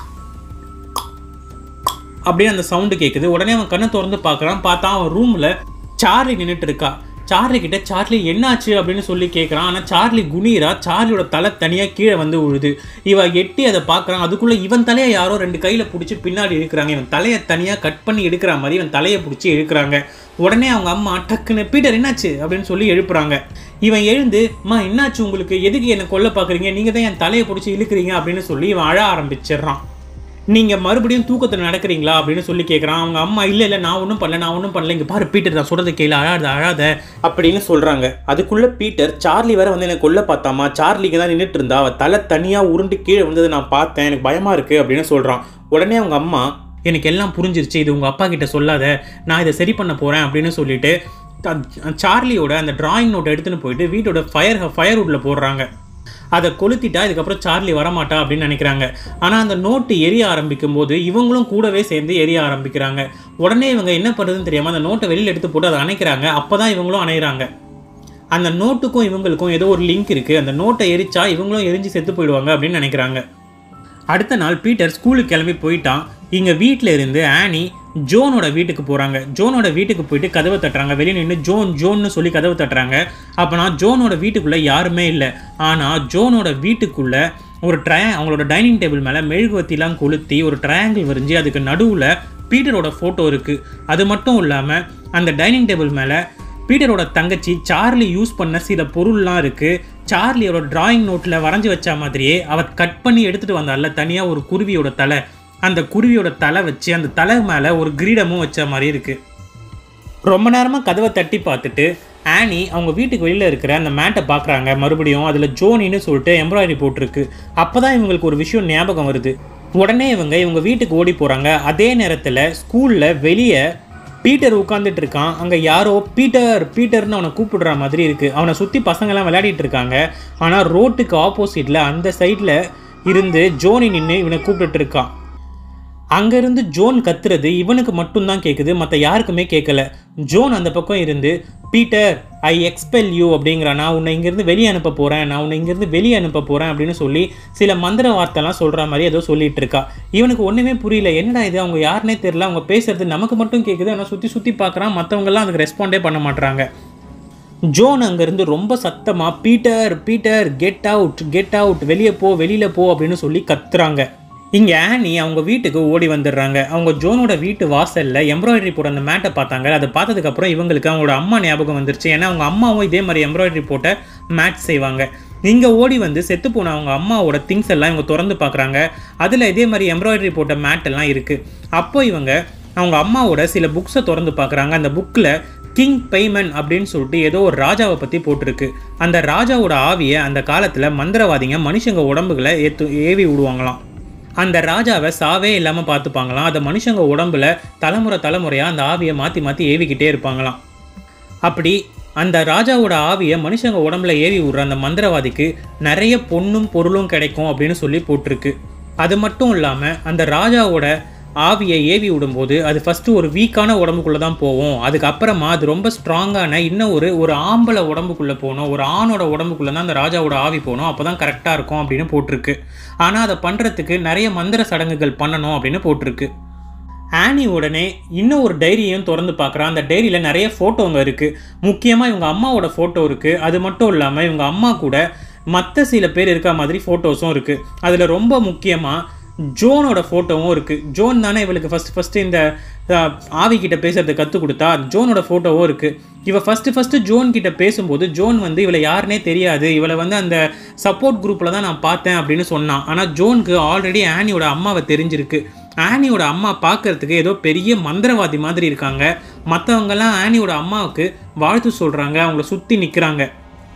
அப்படியே அந்த சவுண்டு கேட்குது உடனே அவன் கண்ணை திறந்து பார்க்குறான் பார்த்தா அவன் ரூமில் சார்லி நின்றுட்டு இருக்கா சார்லி கிட்ட சார்லி என்னாச்சு அப்படின்னு சொல்லி கேட்குறான் ஆனால் சார்லி குனிரா சார்லியோட தலை தனியாக கீழே வந்து விழுது இவ எட்டி அதை பார்க்குறான் அதுக்குள்ளே இவன் தலையை யாரோ ரெண்டு கையில் பிடிச்சி பின்னாடி இழுக்கிறாங்க இவன் தலையை தனியாக கட் பண்ணி எடுக்கிற மாதிரி இவன் தலையை பிடிச்சி இழுக்கிறாங்க உடனே அவங்க அம்மா டக்குன்னு பீட்டர் என்னாச்சு அப்படின்னு சொல்லி எழுப்புறாங்க இவன் எழுந்து அம்மா என்னாச்சு உங்களுக்கு எதுக்கு என்னை கொல்ல பார்க்குறீங்க நீங்கள் தான் என் தலையை பிடிச்சி இழுக்கிறீங்க அப்படின்னு சொல்லி இவன் அழ ஆரம்பிச்சிடுறான் நீங்கள் மறுபடியும் தூக்கத்தில் நடக்கிறீங்களா அப்படின்னு சொல்லி கேட்குறான் அவங்க அம்மா இல்லை இல்லை நான் ஒன்றும் பண்ணல நான் ஒன்றும் பண்ணல இங்கே பாரு பீட்டர் நான் சொல்கிறத கேளு அழாத அழாத அப்படின்னு சொல்கிறாங்க அதுக்குள்ளே பீட்டர் சார்லி வேற வந்து எனக்கு கொல்ல பார்த்தாமா சார்லிக்கு தான் நின்றுட்டு இருந்தா அவள் தலை தனியாக உருண்டு கீழே வந்ததை நான் பார்த்தேன் எனக்கு பயமாக இருக்குது அப்படின்னு சொல்கிறான் உடனே அவங்க அம்மா எனக்கு எல்லாம் புரிஞ்சிருச்சு இது உங்கள் அப்பா கிட்ட சொல்லாத நான் இதை சரி பண்ண போகிறேன் அப்படின்னு சொல்லிட்டு த- சார்லியோட அந்த டிராயிங் நோட் எடுத்துன்னு போயிட்டு வீட்டோட ஃபயர் ஃபயர்வுட்டில் போடுறாங்க அதை கொளுத்திட்டா இதுக்கப்புறம் சார்லி வரமாட்டா அப்படின்னு நினைக்கிறாங்க ஆனால் அந்த நோட்டு எரிய ஆரம்பிக்கும் போது இவங்களும் கூடவே சேர்ந்து எரிய ஆரம்பிக்கிறாங்க உடனே இவங்க என்ன பண்ணுறதுன்னு தெரியாமல் அந்த நோட்டை வெளியில் எடுத்து போட்டு அதை அணைக்கிறாங்க அப்போ தான் இவங்களும் அணைகிறாங்க அந்த நோட்டுக்கும் இவங்களுக்கும் ஏதோ ஒரு லிங்க் இருக்குது அந்த நோட்டை எரிச்சா இவங்களும் எரிஞ்சு செத்து போயிடுவாங்க அப்படின்னு நினைக்கிறாங்க அடுத்த நாள் பீட்டர் ஸ்கூலுக்கு கிளம்பி போயிட்டான் இங்கே வீட்டில் இருந்து ஆனி ஜோனோட வீட்டுக்கு போகிறாங்க ஜோனோட வீட்டுக்கு போயிட்டு கதவை தட்டுறாங்க வெளியே நின்று ஜோன் ஜோன்னு சொல்லி கதவை தட்டுறாங்க அப்போனா ஜோனோட வீட்டுக்குள்ளே யாருமே இல்லை ஆனால் ஜோனோட வீட்டுக்குள்ளே ஒரு ட்ரை அவங்களோட டைனிங் டேபிள் மேலே மெழுகுவத்திலாம் கொளுத்தி ஒரு ட்ரையாங்கிள் வரைஞ்சி அதுக்கு நடுவில் பீட்டரோட ஃபோட்டோ இருக்குது அது மட்டும் இல்லாமல் அந்த டைனிங் டேபிள் மேலே பீட்டரோட தங்கச்சி சார்லி யூஸ் பண்ண சில பொருள்லாம் இருக்குது சார்லியோட டிராயிங் நோட்டில் வரைஞ்சி வச்ச மாதிரியே அவ கட் பண்ணி எடுத்துகிட்டு வந்தால தனியாக ஒரு குருவியோட தலை அந்த குருவியோட தலை வச்சு அந்த தலை மேலே ஒரு கிரீடமும் வச்ச மாதிரி இருக்குது ரொம்ப நேரமாக கதவை தட்டி பார்த்துட்டு ஆனி அவங்க வீட்டுக்கு வெளியில் இருக்கிற அந்த மேட்டை பார்க்குறாங்க மறுபடியும் அதில் ஜோனின்னு சொல்லிட்டு எம்ப்ராய்டரி போட்டிருக்கு அப்போ தான் இவங்களுக்கு ஒரு விஷயம் ஞாபகம் வருது உடனே இவங்க இவங்க வீட்டுக்கு ஓடி போகிறாங்க அதே நேரத்தில் ஸ்கூலில் வெளியே பீட்டர் உட்காந்துட்டு இருக்கான் அங்கே யாரோ பீட்டர் பீட்டர்னு அவனை கூப்பிடுற மாதிரி இருக்குது அவனை சுற்றி பசங்கள்லாம் விளையாடிட்டு இருக்காங்க ஆனால் ரோட்டுக்கு ஆப்போசிட்டில் அந்த சைடில் இருந்து ஜோனி நின்று இவனை கூப்பிட்டுட்டு இருக்கான் அங்கேருந்து ஜோன் கத்துறது இவனுக்கு மட்டும்தான் கேட்குது மற்ற யாருக்குமே கேட்கல ஜோன் அந்த பக்கம் இருந்து பீட்டர் ஐ எக்ஸ்பெல் யூ அப்படிங்கிறான் நான் உன்னை இங்கேருந்து வெளியே அனுப்ப போகிறேன் நான் உன்னை இங்கேருந்து வெளியே அனுப்ப போகிறேன் அப்படின்னு சொல்லி சில மந்திர வார்த்தைலாம் சொல்கிற மாதிரி ஏதோ சொல்லிட்டு இருக்கா இவனுக்கு ஒன்றுமே புரியல என்னடா இது அவங்க யாருனே தெரியல அவங்க பேசுறது நமக்கு மட்டும் கேட்குது ஆனால் சுற்றி சுற்றி பார்க்குறான் மற்றவங்கெல்லாம் அதுக்கு ரெஸ்பாண்டே பண்ண மாட்றாங்க ஜோன் அங்கேருந்து ரொம்ப சத்தமாக Peter Peter get out get out வெளியே போ வெளியில் போ அப்படின்னு சொல்லி கத்துறாங்க இங்கே ஆனி அவங்க வீட்டுக்கு ஓடி வந்துடுறாங்க அவங்க ஜோனோட வீட்டு வாசலில் எம்ப்ராய்டரி போட அந்த மேட்டை பார்த்தாங்க அதை பார்த்ததுக்கப்புறம் இவங்களுக்கு அவங்களோட அம்மா ஞாபகம் வந்துருச்சு ஏன்னா அவங்க அம்மாவும் இதே மாதிரி எம்ப்ராய்டரி போட்ட மேட் செய்வாங்க இங்கே ஓடி வந்து செத்து போன அவங்க அம்மாவோட திங்ஸ் எல்லாம் இவங்க திறந்து பார்க்குறாங்க அதில் இதே மாதிரி எம்ப்ராய்டரி போட்ட மேட் எல்லாம் இருக்குது அப்போ இவங்க அவங்க அம்மாவோட சில புக்ஸை திறந்து பார்க்குறாங்க அந்த புக்கில் கிங் பெய்மன் அப்படின்னு சொல்லிட்டு ஏதோ ஒரு ராஜாவை பற்றி போட்டிருக்கு அந்த ராஜாவோட ஆவியை அந்த காலத்தில் மந்திரவாதிங்க மனுஷங்க உடம்புகளை ஏத்து ஏவி விடுவாங்களாம் அந்த ராஜாவை சாவே இல்லாமல் பார்த்துப்பாங்களாம் அந்த மனுஷங்க உடம்புல தலைமுறை தலைமுறையாக அந்த ஆவியை மாற்றி மாற்றி ஏவிக்கிட்டே இருப்பாங்களாம் அப்படி அந்த ராஜாவோட ஆவியை மனுஷங்க உடம்புல ஏவி விடுற அந்த மந்திரவாதிக்கு நிறைய பொண்ணும் பொருளும் கிடைக்கும் அப்படின்னு சொல்லி போட்டிருக்கு அது மட்டும் இல்லாமல் அந்த ராஜாவோட ஆவியை ஏவி விடும்போது அது ஃபஸ்ட்டு ஒரு வீக்கான உடம்புக்குள்ளே தான் போகும் அதுக்கப்புறமா அது ரொம்ப ஸ்ட்ராங்கான இன்னும் ஒரு ஒரு ஆம்பளை உடம்புக்குள்ளே போகணும் ஒரு ஆணோட உடம்புக்குள்ளே தான் அந்த ராஜாவோட ஆவி போகணும் அப்போ தான் கரெக்டாக இருக்கும் அப்படின்னு போட்டிருக்கு ஆனால் அதை பண்ணுறதுக்கு நிறைய மந்திர சடங்குகள் பண்ணணும் அப்படின்னு போட்டிருக்கு ஆனி உடனே இன்னும் ஒரு டைரியையும் திறந்து பார்க்குறான் அந்த டைரியில் நிறைய ஃபோட்டோங்க இருக்குது முக்கியமாக இவங்க அம்மாவோட ஃபோட்டோ இருக்குது அது மட்டும் இல்லாமல் இவங்க அம்மா கூட மற்ற சில பேர் இருக்க மாதிரி ஃபோட்டோஸும் இருக்குது அதில் ரொம்ப முக்கியமாக ஜோனோட ஃபோட்டோவும் இருக்குது ஜோன் தானே இவளுக்கு ஃபஸ்ட் ஃபஸ்ட்டு இந்த அஹ், ஆவி கிட்ட பேசுறதை கற்றுக் கொடுத்தா ஜோனோட ஃபோட்டோவும் இருக்குது இவ ஃபஸ்ட்டு ஃபஸ்ட்டு ஜோன் கிட்ட பேசும்போது ஜோன் வந்து இவளை யாருனே தெரியாது இவளை வந்து அந்த சப்போர்ட் குரூப்பில் தான் நான் பார்த்தேன் அப்படின்னு சொன்னான் ஆனால் ஜோனுக்கு ஆல்ரெடி ஆனியோட அம்மாவை தெரிஞ்சிருக்கு ஆனியோட அம்மா பார்க்கறதுக்கு ஏதோ பெரிய மந்திரவாதி மாதிரி இருக்காங்க மற்றவங்கெல்லாம் ஆனியோட அம்மாவுக்கு வாழ்த்து சொல்கிறாங்க அவங்கள சுற்றி நிற்கிறாங்க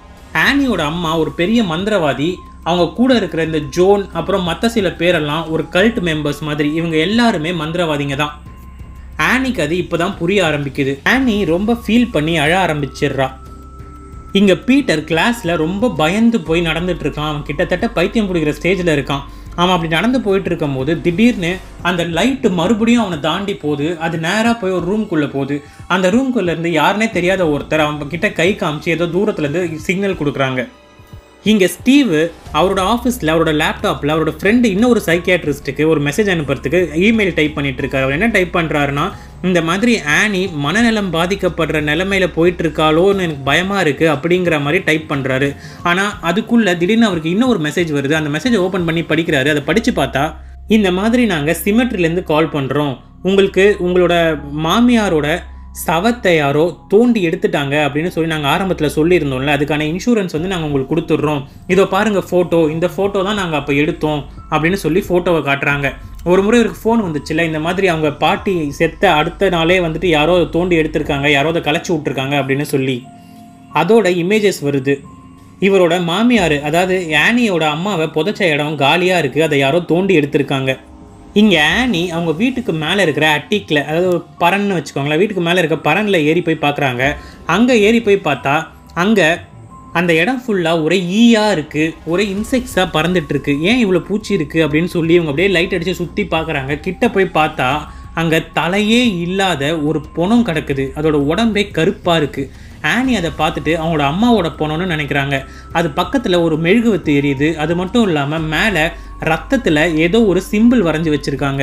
ஆனியோட அம்மா ஒரு பெரிய மந்திரவாதி அவங்க கூட இருக்கிற இந்த ஜோன் அப்புறம் மற்ற சில பேரெல்லாம் ஒரு கல்ட் மெம்பர்ஸ் மாதிரி இவங்க எல்லாருமே மந்திரவாதிங்க தான் ஆனிக்கு அது இப்போ தான் புரிய ஆரம்பிக்குது ஆனி ரொம்ப ஃபீல் பண்ணி அழ ஆரம்பிச்சிடுறா இங்கே பீட்டர் கிளாஸில் ரொம்ப பயந்து போய் நடந்துட்டு இருக்கான் அவன் கிட்டத்தட்ட பைத்தியம் பிடிக்கிற ஸ்டேஜில் இருக்கான் அவன் அப்படி நடந்து போயிட்டு இருக்கும்போது திடீர்னு அந்த லைட்டு மறுபடியும் அவனை தாண்டி போகுது அது நேராக போய் ஒரு ரூம்குள்ளே போகுது அந்த ரூம்குள்ளே இருந்து யாருனே தெரியாத ஒருத்தர் அவன் கிட்ட கை காமிச்சு ஏதோ தூரத்துலேருந்து சிக்னல் கொடுக்குறாங்க இங்கே ஸ்டீவ் அவரோட ஆஃபீஸில் அவரோட லேப்டாப்பில் அவரோட ஃப்ரெண்டு இன்னொரு சைக்கியாட்ரிஸ்ட்டுக்கு ஒரு மெசேஜ் அனுப்புறதுக்கு இமெயில் டைப் பண்ணிட்டு இருக்காரு அவர் என்ன டைப் பண்ணுறாருன்னா இந்த மாதிரி ஆனி மனநலம் பாதிக்கப்படுற நிலமையில போயிட்டு இருக்காளோன்னு எனக்கு பயமாக இருக்குது அப்படிங்கிற மாதிரி டைப் பண்ணுறாரு ஆனால் அதுக்குள்ளே திடீர்னு அவருக்கு இன்னும் ஒரு மெசேஜ் வருது அந்த மெசேஜை ஓப்பன் பண்ணி படிக்கிறாரு அதை படித்து பார்த்தா இந்த மாதிரி நாங்கள் சிமெட்ரிலேருந்து கால் பண்ணுறோம் உங்களுக்கு உங்களோட மாமியாரோட சவத்தை யாரோ தோண்டி எடுத்துட்டாங்க அப்படின்னு சொல்லி நாங்கள் ஆரம்பத்தில் சொல்லியிருந்தோம்ல அதுக்கான இன்சூரன்ஸ் வந்து நாங்கள் உங்களுக்கு கொடுத்துட்றோம் இதோ பாருங்கள் ஃபோட்டோ இந்த ஃபோட்டோ தான் நாங்கள் அப்போ எடுத்தோம் அப்படின்னு சொல்லி ஃபோட்டோவை காட்டுறாங்க ஒரு முறை இவருக்கு ஃபோன் வந்துச்சுல்ல இந்த மாதிரி அவங்க பாட்டி செத்த அடுத்த நாளே வந்துட்டு யாரோ அதை தோண்டி எடுத்திருக்காங்க யாரோ அதை கலைச்சி விட்ருக்காங்க அப்படின்னு சொல்லி அதோட இமேஜஸ் வருது இவரோட மாமியார் அதாவது ஆனியோட அம்மாவை புதைச்ச இடம் காலியாக இருக்குது அதை யாரோ தோண்டி எடுத்திருக்காங்க இங்கே ஆனி அவங்க வீட்டுக்கு மேலே இருக்கிற அட்டிக்கில் அதாவது ஒரு பரன்னு வச்சுக்கோங்களேன் வீட்டுக்கு மேலே இருக்க பரனில் ஏறி போய் பார்க்குறாங்க அங்கே ஏறி போய் பார்த்தா அங்கே அந்த இடம் ஃபுல்லாக ஒரே ஈயாக இருக்குது ஒரே இன்செக்ட்ஸாக பறந்துட்டுருக்கு ஏன் இவ்வளோ பூச்சி இருக்குது அப்படின்னு சொல்லி இவங்க அப்படியே லைட் அடித்து சுற்றி பார்க்குறாங்க கிட்ட போய் பார்த்தா அங்கே தலையே இல்லாத ஒரு பொணம் கிடக்குது அதோட உடம்பே கருப்பாக இருக்குது ஆனி அதை பார்த்துட்டு அவங்களோட அம்மாவோட பொணம்னு நினைக்கிறாங்க அது பக்கத்தில் ஒரு மெழுகுவத்து எரியுது அது மட்டும் இல்லாமல் மேலே ரத்தத்தில் ஏதோ ஒரு சிம்பிள் வரைஞ்சி வச்சுருக்காங்க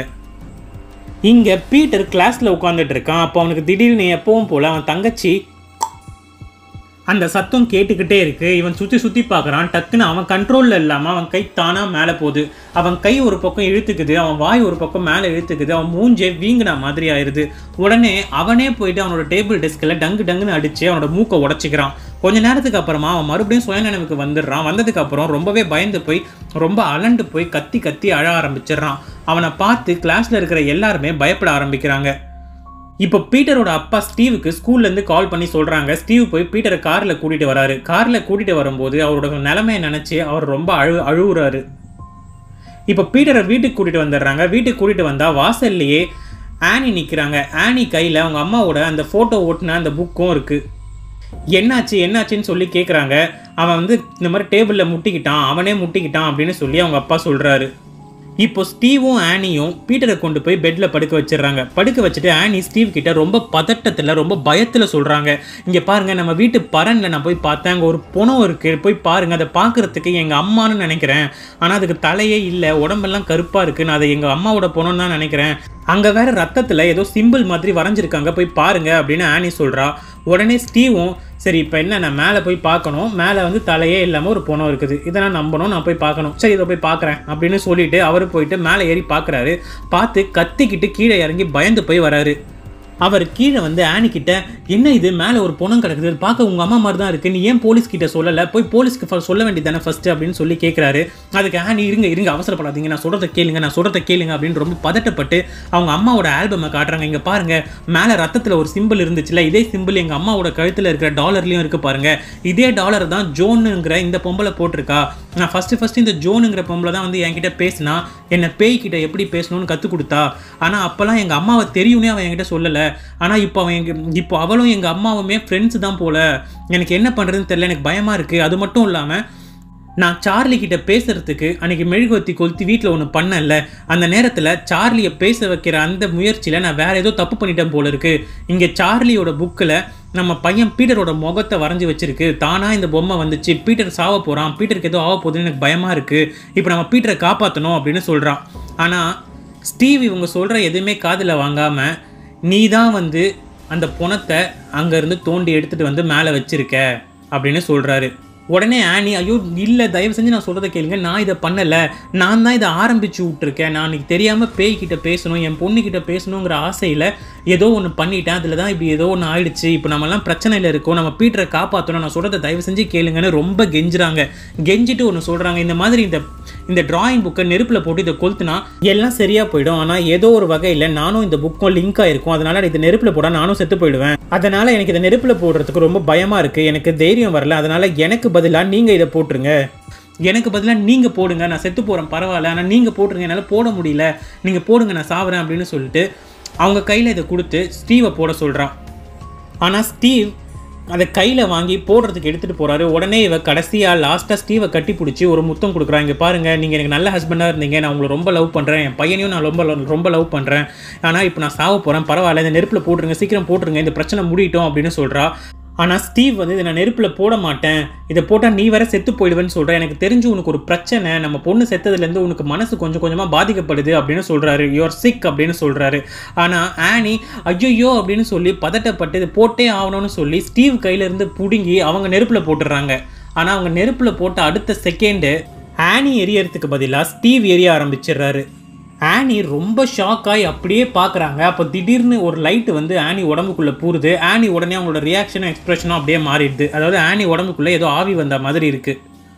இங்கே பீட்டர் கிளாஸில் உட்காந்துட்டு இருக்கான் அப்போ அவனுக்கு திடீர்னு எப்பவும் போல் அவன் தங்கச்சி அந்த சத்தம் கேட்டுக்கிட்டே இருக்கு இவன் சுற்றி சுற்றி பார்க்குறான் டக்குன்னு அவன் கண்ட்ரோலில் இல்லாமல் அவன் கை தானாக மேலே போகுது அவன் கை ஒரு பக்கம் இழுத்துக்குது அவன் வாய் ஒரு பக்கம் மேலே இழுத்துக்குது அவன் மூஞ்சே வீங்கின மாதிரி ஆயிடுது உடனே அவனே போயிட்டு அவனோட டேபிள் டெஸ்கில் டங்கு டங்குன்னு அடித்து அவனோட மூக்கை உடச்சிக்கிறான் கொஞ்ச நேரத்துக்கு அப்புறமா அவன் மறுபடியும் சுயநினைவுக்கு வந்துடுறான் வந்ததுக்கு அப்புறம் ரொம்பவே பயந்து போய் ரொம்ப அலண்டு போய் கத்தி கத்தி அழ ஆரம்பிச்சிடுறான் அவனை பார்த்து கிளாஸில் இருக்கிற எல்லாருமே பயப்பட ஆரம்பிக்கிறாங்க இப்போ பீட்டரோட அப்பா ஸ்டீவுக்கு ஸ்கூல்லேருந்து கால் பண்ணி சொல்கிறாங்க ஸ்டீவ் போய் பீட்டரை காரில் கூட்டிகிட்டு வராரு காரில் கூட்டிகிட்டு வரும்போது அவரோட நிலைமையை நினச்சி அவர் ரொம்ப அழு அழுகுறாரு இப்போ பீட்டரை வீட்டுக்கு கூட்டிகிட்டு வந்துடுறாங்க வீட்டுக்கு கூட்டிகிட்டு வந்தால் வாசல்லையே ஆனி நிற்கிறாங்க ஆனி கையில் அவங்க அம்மாவோட அந்த ஃபோட்டோ ஓட்டின அந்த புக்கும் இருக்குது என்னாச்சு என்னாச்சுன்னு சொல்லி கேட்குறாங்க அவன் வந்து இந்த மாதிரி டேபிளில் முட்டிக்கிட்டான் அவனே முட்டிக்கிட்டான் அப்படின்னு சொல்லி அவங்க அப்பா சொல்கிறாரு இப்போ ஸ்டீவும் ஆனியும் பீட்டரை கொண்டு போய் பெட்டில் படுக்க வச்சிடுறாங்க படுக்க வச்சுட்டு ஆனி ஸ்டீவ் கிட்ட ரொம்ப பதட்டத்தில் ரொம்ப பயத்தில் சொல்கிறாங்க இங்கே பாருங்க நம்ம வீட்டு பரனில் நான் போய் பார்த்தேன் அங்கே ஒரு புணம் இருக்குது போய் பாருங்க அதை பார்க்குறதுக்கு எங்கள் அம்மான்னு நினைக்கிறேன் ஆனால் அதுக்கு தலையே இல்லை உடம்பெல்லாம் கருப்பாக இருக்குது நான் அதை எங்கள் அம்மாவோட புணம் தான் நினைக்கிறேன் அங்கே வேற ரத்தத்தில் ஏதோ சிம்பிள் மாதிரி வரைஞ்சிருக்காங்க போய் பாருங்க அப்படின்னு ஆனி சொல்கிறா உடனே ஸ்டீவும் சரி இப்போ என்ன நான் மேலே போய் பார்க்கணும் மேலே வந்து தலையே இல்லாமல் ஒரு பொணம் இருக்குது இதை நான் நம்பணும் நான் போய் பார்க்கணும் சரி இதை போய் பார்க்குறேன் அப்படின்னு சொல்லிட்டு அவர் போயிட்டு மேலே ஏறி பார்க்குறாரு பார்த்து கத்திக்கிட்டு கீழே இறங்கி பயந்து போய் வராரு அவர் கீழே வந்து ஆனி கிட்ட என்ன இது மேலே ஒரு பொணம் கிடக்குது இது பார்க்க உங்கள் அம்மா மாதிரி தான் இருக்குது நீ ஏன் போலீஸ் கிட்ட சொல்லலை போய் போலீஸ்க்கு ஃப- சொல்ல வேண்டியதானே ஃபர்ஸ்ட் அப்படின்னு சொல்லி கேட்குறாரு அதுக்கு ஆனி இருங்க இருங்க அவசரப்படாதீங்க நான் சொல்கிறத கேளுங்க நான் சொல்கிறத கேளுங்க அப்படின்னு ரொம்ப பதட்டப்பட்டு அவங்க அம்மாவோட ஆல்பமை காட்டுறாங்க இங்கே பாருங்க மேலே ரத்தத்தில் ஒரு சிம்பிள் இருந்துச்சுல இதே சிம்பிள் எங்கள் அம்மாவோட கழுத்தில் இருக்கிற டாலர்லையும் இருக்கு பாருங்க இதே டாலர் தான் ஜோனுங்கிற இந்த பொம்பளை போட்டிருக்கா நான் ஃபஸ்ட்டு ஃபஸ்ட்டு இந்த ஜோனுங்கிற பொம்பளை தான் வந்து என்கிட்ட பேசினா என்னை பேய்கிட்ட எப்படி பேசணும்னு கற்றுக் கொடுத்தா ஆனால் அப்போல்லாம் எங்கள் அம்மாவை தெரியும்னே அவன் என்கிட்ட சொல்லலை ஆனால் இப்போ அவன் எங்க இப்போ அவளும் எங்கள் அம்மாவுமே ஃப்ரெண்ட்ஸ் தான் போல எனக்கு என்ன பண்ணுறதுன்னு தெரியல எனக்கு பயமாக இருக்குது அது மட்டும் இல்லாமல் நான் சார்லி கிட்ட பேசுறதுக்கு அன்னைக்கு மெழுகுவத்தி கொளுத்தி வீட்டில் ஒன்று பண்ணல அந்த நேரத்தில் சார்லியை பேச வைக்கிற அந்த முயற்சியில் நான் வேற ஏதோ தப்பு பண்ணிட்டேன் போல இருக்கு இங்கே சார்லியோட புக்கில் நம்ம பையன் பீட்டரோட முகத்தை வரைஞ்சி வச்சிருக்கு தானா இந்த பொம்மை வந்துச்சு பீட்டர் சாவ போகிறான் பீட்டருக்கு ஏதோ ஆக போகுதுன்னு எனக்கு பயமாக இருக்குது இப்போ நம்ம பீட்டரை காப்பாற்றணும் அப்படின்னு சொல்கிறான் ஆனால் ஸ்டீவ் இவங்க சொல்கிற எதுவுமே காதில் வாங்காமல் நீ தான் வந்து அந்த புணத்தை அங்கேருந்து தோண்டி எடுத்துகிட்டு வந்து மேலே வச்சிருக்க அப்படின்னு சொல்கிறாரு உடனே ஆனி ஐயோ இல்லை தயவு செஞ்சு நான் சொல்கிறத கேளுங்க நான் இதை பண்ணலை நான் தான் இதை ஆரம்பித்து விட்ருக்கேன் நான் இன்னைக்கு தெரியாமல் பேய்கிட்ட பேசணும் என் பொண்ணுக்கிட்ட பேசணுங்கிற ஆசையில் ஏதோ ஒன்று பண்ணிட்டேன் அதில் தான் இப்படி ஏதோ ஒன்று ஆயிடுச்சு இப்போ நம்மலாம் பிரச்சனையில் இருக்கோம் நம்ம பீட்டரை காப்பாற்றணும் நான் சொல்கிறத தயவு செஞ்சு கேளுங்கன்னு ரொம்ப கெஞ்சுறாங்க கெஞ்சிட்டு ஒன்று சொல்கிறாங்க இந்த மாதிரி இந்த இந்த டிராயிங் புக்கை நெருப்பில் போட்டு இதை கொளுத்துனா எல்லாம் சரியாக போயிடும் ஆனால் ஏதோ ஒரு வகையில் நானும் இந்த புக்கும் லிங்க் ஆயிருக்கும் அதனால் இதை நெருப்பில் போட நானும் செத்து போயிடுவேன் அதனால் எனக்கு இதை நெருப்பில் போடுறதுக்கு ரொம்ப பயமாக இருக்குது எனக்கு தைரியம் வரல அதனால் எனக்கு பதிலாக நீங்கள் இதை போட்டுருங்க எனக்கு பதிலாக நீங்கள் போடுங்க நான் செத்து போகிறேன் பரவாயில்ல ஆனால் நீங்கள் போட்டுருங்க என்னால் போட முடியல நீங்கள் போடுங்க நான் சாவறேன் அப்படின்னு சொல்லிட்டு அவங்க கையில் இதை கொடுத்து ஸ்டீவை போட சொல்கிறான் ஆனால் ஸ்டீவ் அதை கையில் வாங்கி போடுறதுக்கு எடுத்துகிட்டு போகிறாரு உடனே இவ கடைசியாக லாஸ்ட்டாக ஸ்டீவை கட்டி பிடிச்சி ஒரு முத்தம் கொடுக்குறாங்க இங்கே பாருங்கள் நீங்கள் எனக்கு நல்ல ஹஸ்பண்டாக இருந்தீங்க நான் உங்களை ரொம்ப லவ் பண்ணுறேன் என் பையனையும் நான் ரொம்ப lo- ரொம்ப லவ் பண்ணுறேன் ஆனால் இப்போ நான் சாவ போகிறேன் பரவாயில்ல இந்த நெருப்பில் போட்டுருங்க சீக்கிரம் போட்டுருங்க இந்த பிரச்சனை முடியட்டும் அப்படின்னு சொல்கிறா ஆனால் ஸ்டீவ் வந்து இதை நான் நெருப்பில் போட மாட்டேன் இதை போட்டால் நீ வேற செத்து போயிடுவேன்னு சொல்கிறேன் எனக்கு தெரிஞ்சு உனக்கு ஒரு பிரச்சனை நம்ம பொண்ணு செத்ததுலேருந்து உனக்கு மனசு கொஞ்சம் கொஞ்சமாக பாதிக்கப்படுது அப்படின்னு சொல்கிறாரு யுவர் சிக் அப்படின்னு சொல்கிறாரு ஆனால் ஆனி ஐயோ அப்படின்னு சொல்லி பதட்டப்பட்டு இதை போட்டே ஆகணும்னு சொல்லி ஸ்டீவ் கையிலேருந்து பிடுங்கி அவங்க நெருப்பில் போட்டுடுறாங்க ஆனால் அவங்க நெருப்பில் போட்ட அடுத்த செகண்டு ஆனி எரியறதுக்கு பதிலாக ஸ்டீவ் எரிய ஆரம்பிச்சிடுறாரு ஆனி ரொம்ப ஷாக் ஆகி அப்படியே பார்க்குறாங்க அப்போ திடீர்னு ஒரு லைட் வந்து ஆனி உடம்புக்குள்ளே பூருது ஆனி உடனே அவங்களோட ரியாக்ஷனும் எக்ஸ்பிரஷனும் அப்படியே மாறிடுது அதாவது ஆனி உடம்புக்குள்ளே ஏதோ ஆவி வந்த மாதிரி இருக்குது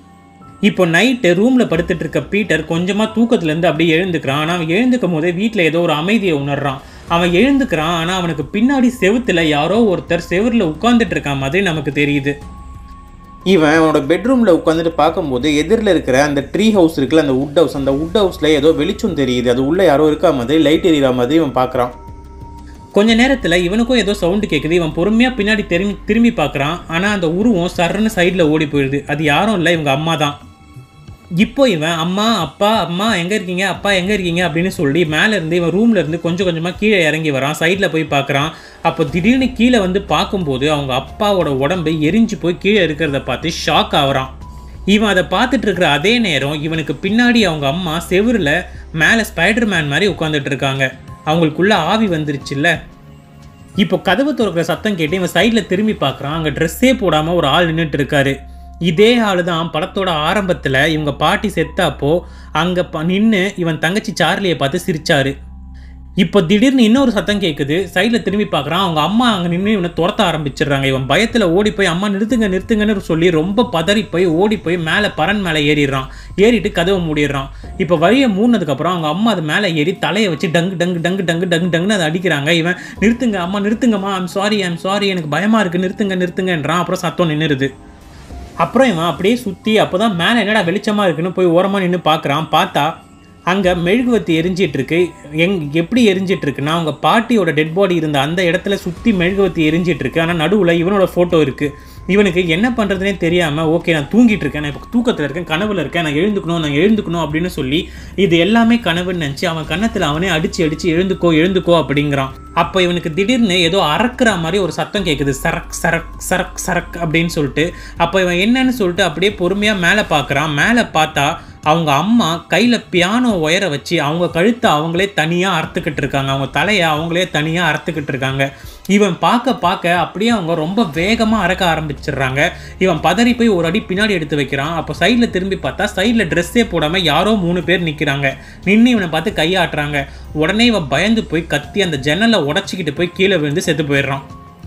இப்போ நைட்டு ரூமில் படுத்துட்டு இருக்க பீட்டர் கொஞ்சமாக தூக்கத்துலேருந்து அப்படியே எழுந்துக்கிறான் ஆனால் அவன் எழுந்துக்கும் போதே வீட்டில் ஏதோ ஒரு அமைதியை உணர்றான் அவன் எழுந்துக்கிறான் ஆனால் அவனுக்கு பின்னாடி செவுத்துல யாரோ ஒருத்தர் செவுரில் உட்கார்ந்துட்டு இருக்க மாதிரி நமக்கு தெரியுது இவன் அவனோட பெட்ரூமில் உட்காந்துட்டு பார்க்கும்போது எதிரில் இருக்கிற அந்த ட்ரீ ஹவுஸ் இருக்குல்ல அந்த வுட் ஹவுஸ் அந்த வுட் ஹவுஸில் ஏதோ வெளிச்சம் தெரியுது அது உள்ளே யாரோ இருக்கா மாதிரி லைட் எரியிற மாதிரி இவன் பார்க்குறான் கொஞ்ச நேரத்தில் இவனுக்கும் ஏதோ சவுண்டு கேட்குது இவன் பொறுமையாக பின்னாடி திரும்பி திரும்பி பார்க்குறான் ஆனால் அந்த உருவம் சர்ன்னு சைடில் ஓடி போயிடுது அது யாரும் இல்லை இவங்க அம்மா தான் இப்போ இவன் அம்மா அப்பா அம்மா எங்கே இருக்கீங்க அப்பா எங்கே இருக்கீங்க அப்படின்னு சொல்லி மேலே இருந்து இவன் ரூம்ல இருந்து கொஞ்சம் கொஞ்சமாக கீழே இறங்கி வரான் சைடில் போய் பார்க்குறான் அப்போ திடீர்னு கீழே வந்து பார்க்கும்போது அவங்க அப்பாவோட உடம்பு எரிஞ்சு போய் கீழே இருக்கிறத பார்த்து ஷாக் ஆகுறான் இவன் அதை பார்த்துட்டு இருக்கிற அதே நேரம் இவனுக்கு பின்னாடி அவங்க அம்மா செவுரில் மேலே ஸ்பைடர் மேன் மாதிரி உட்காந்துட்டு இருக்காங்க அவங்களுக்குள்ள ஆவி வந்துருச்சுல்ல இப்போ கதவு திறக்கிற சத்தம் கேட்டு இவன் சைடில் திரும்பி பார்க்குறான் அங்கே ட்ரெஸ்ஸே போடாமல் ஒரு ஆள் நின்றுட்டு இருக்காரு இதே ஆள் தான் படத்தோட ஆரம்பத்தில் இவங்க பாட்டி செத்தப்போ அங்கே நின்று இவன் தங்கச்சி சார்லியை பார்த்து சிரிச்சாரு இப்போ திடீர்னு இன்னொரு சத்தம் கேட்குது சைடில் திரும்பி பார்க்குறான் அவங்க அம்மா அங்கே நின்று இவனை துரத்த ஆரம்பிச்சிடுறாங்க இவன் பயத்தில் ஓடி போய் அம்மா நிறுத்துங்க நிறுத்துங்கன்னு சொல்லி ரொம்ப பதறி போய் ஓடி போய் மேலே பரன் மேலே ஏறிடுறான் ஏறிட்டு கதவை மூடிடுறான் இப்போ வழியை மூடினதுக்கப்புறம் அவங்க அம்மா அது மேலே ஏறி தலையை வச்சு டங்கு டங்கு டங்கு டங்கு டங்கு டங்குன்னு அதை அடிக்கிறாங்க இவன் நிறுத்துங்க அம்மா நிறுத்துங்கம்மா ஐம் சாரி ஐம் சாரி எனக்கு பயமாக இருக்குது நிறுத்துங்க நிறுத்துங்கன்றான் அப்புறம் சத்தம் நின்றுது அப்புறம் இவன் அப்படியே சுற்றி அப்போ தான் மேலே என்னடா வெளிச்சமாக இருக்குன்னு போய் ஓரமாக நின்று பார்க்குறான் பார்த்தா அங்கே மெழுகுவத்தி எரிஞ்சிட்டு இருக்கு எங் எப்படி எரிஞ்சிட்டு இருக்குன்னா அவங்க பாட்டியோட டெட் பாடி இருந்த அந்த இடத்துல சுற்றி மெழுகுவத்தி எரிஞ்சிட்டு இருக்கு ஆனால் நடுவில் இவனோட ஃபோட்டோ இருக்குது இவனுக்கு என்ன பண்ணுறதுனே தெரியாமல் ஓகே நான் தூங்கிட்டு இருக்கேன் நான் இப்போ தூக்கத்தில் இருக்கேன் கனவுல இருக்கேன் நான் எழுந்துக்கணும் நான் எழுந்துக்கணும் அப்படின்னு சொல்லி இது எல்லாமே கனவுன்னு நினச்சி அவன் கன்னத்தில் அவனே அடித்து அடித்து எழுந்துக்கோ எழுந்துக்கோ அப்படிங்கிறான் அப்போ இவனுக்கு திடீர்னு ஏதோ அறக்குற மாதிரி ஒரு சத்தம் கேட்குது சரக் சரக் சரக் சரக் அப்படின்னு சொல்லிட்டு அப்போ இவன் என்னன்னு சொல்லிட்டு அப்படியே பொறுமையாக மேலே பார்க்குறான் மேலே பார்த்தா அவங்க அம்மா கையில் பியானோ ஒயரை வச்சு அவங்க கழுத்தை அவங்களே தனியாக அறுத்துக்கிட்டு இருக்காங்க அவங்க தலையை அவங்களே தனியாக அறுத்துக்கிட்டு இருக்காங்க இவன் பார்க்க பார்க்க அப்படியே அவங்க ரொம்ப வேகமாக அறக்க ஆரம்பிச்சிடுறாங்க இவன் பதறி போய் ஒரு அடி பின்னாடி எடுத்து வைக்கிறான் அப்போ சைடில் திரும்பி பார்த்தா சைடில் ட்ரெஸ்ஸே போடாமல் யாரோ மூணு பேர் நிற்கிறாங்க நின்று இவனை பார்த்து கையாட்டுறாங்க உடனே இவன் பயந்து போய் கத்தி அந்த ஜன்னலை உடச்சிக்கிட்டு போய் கீழே விழுந்து செத்து போயிடுறான்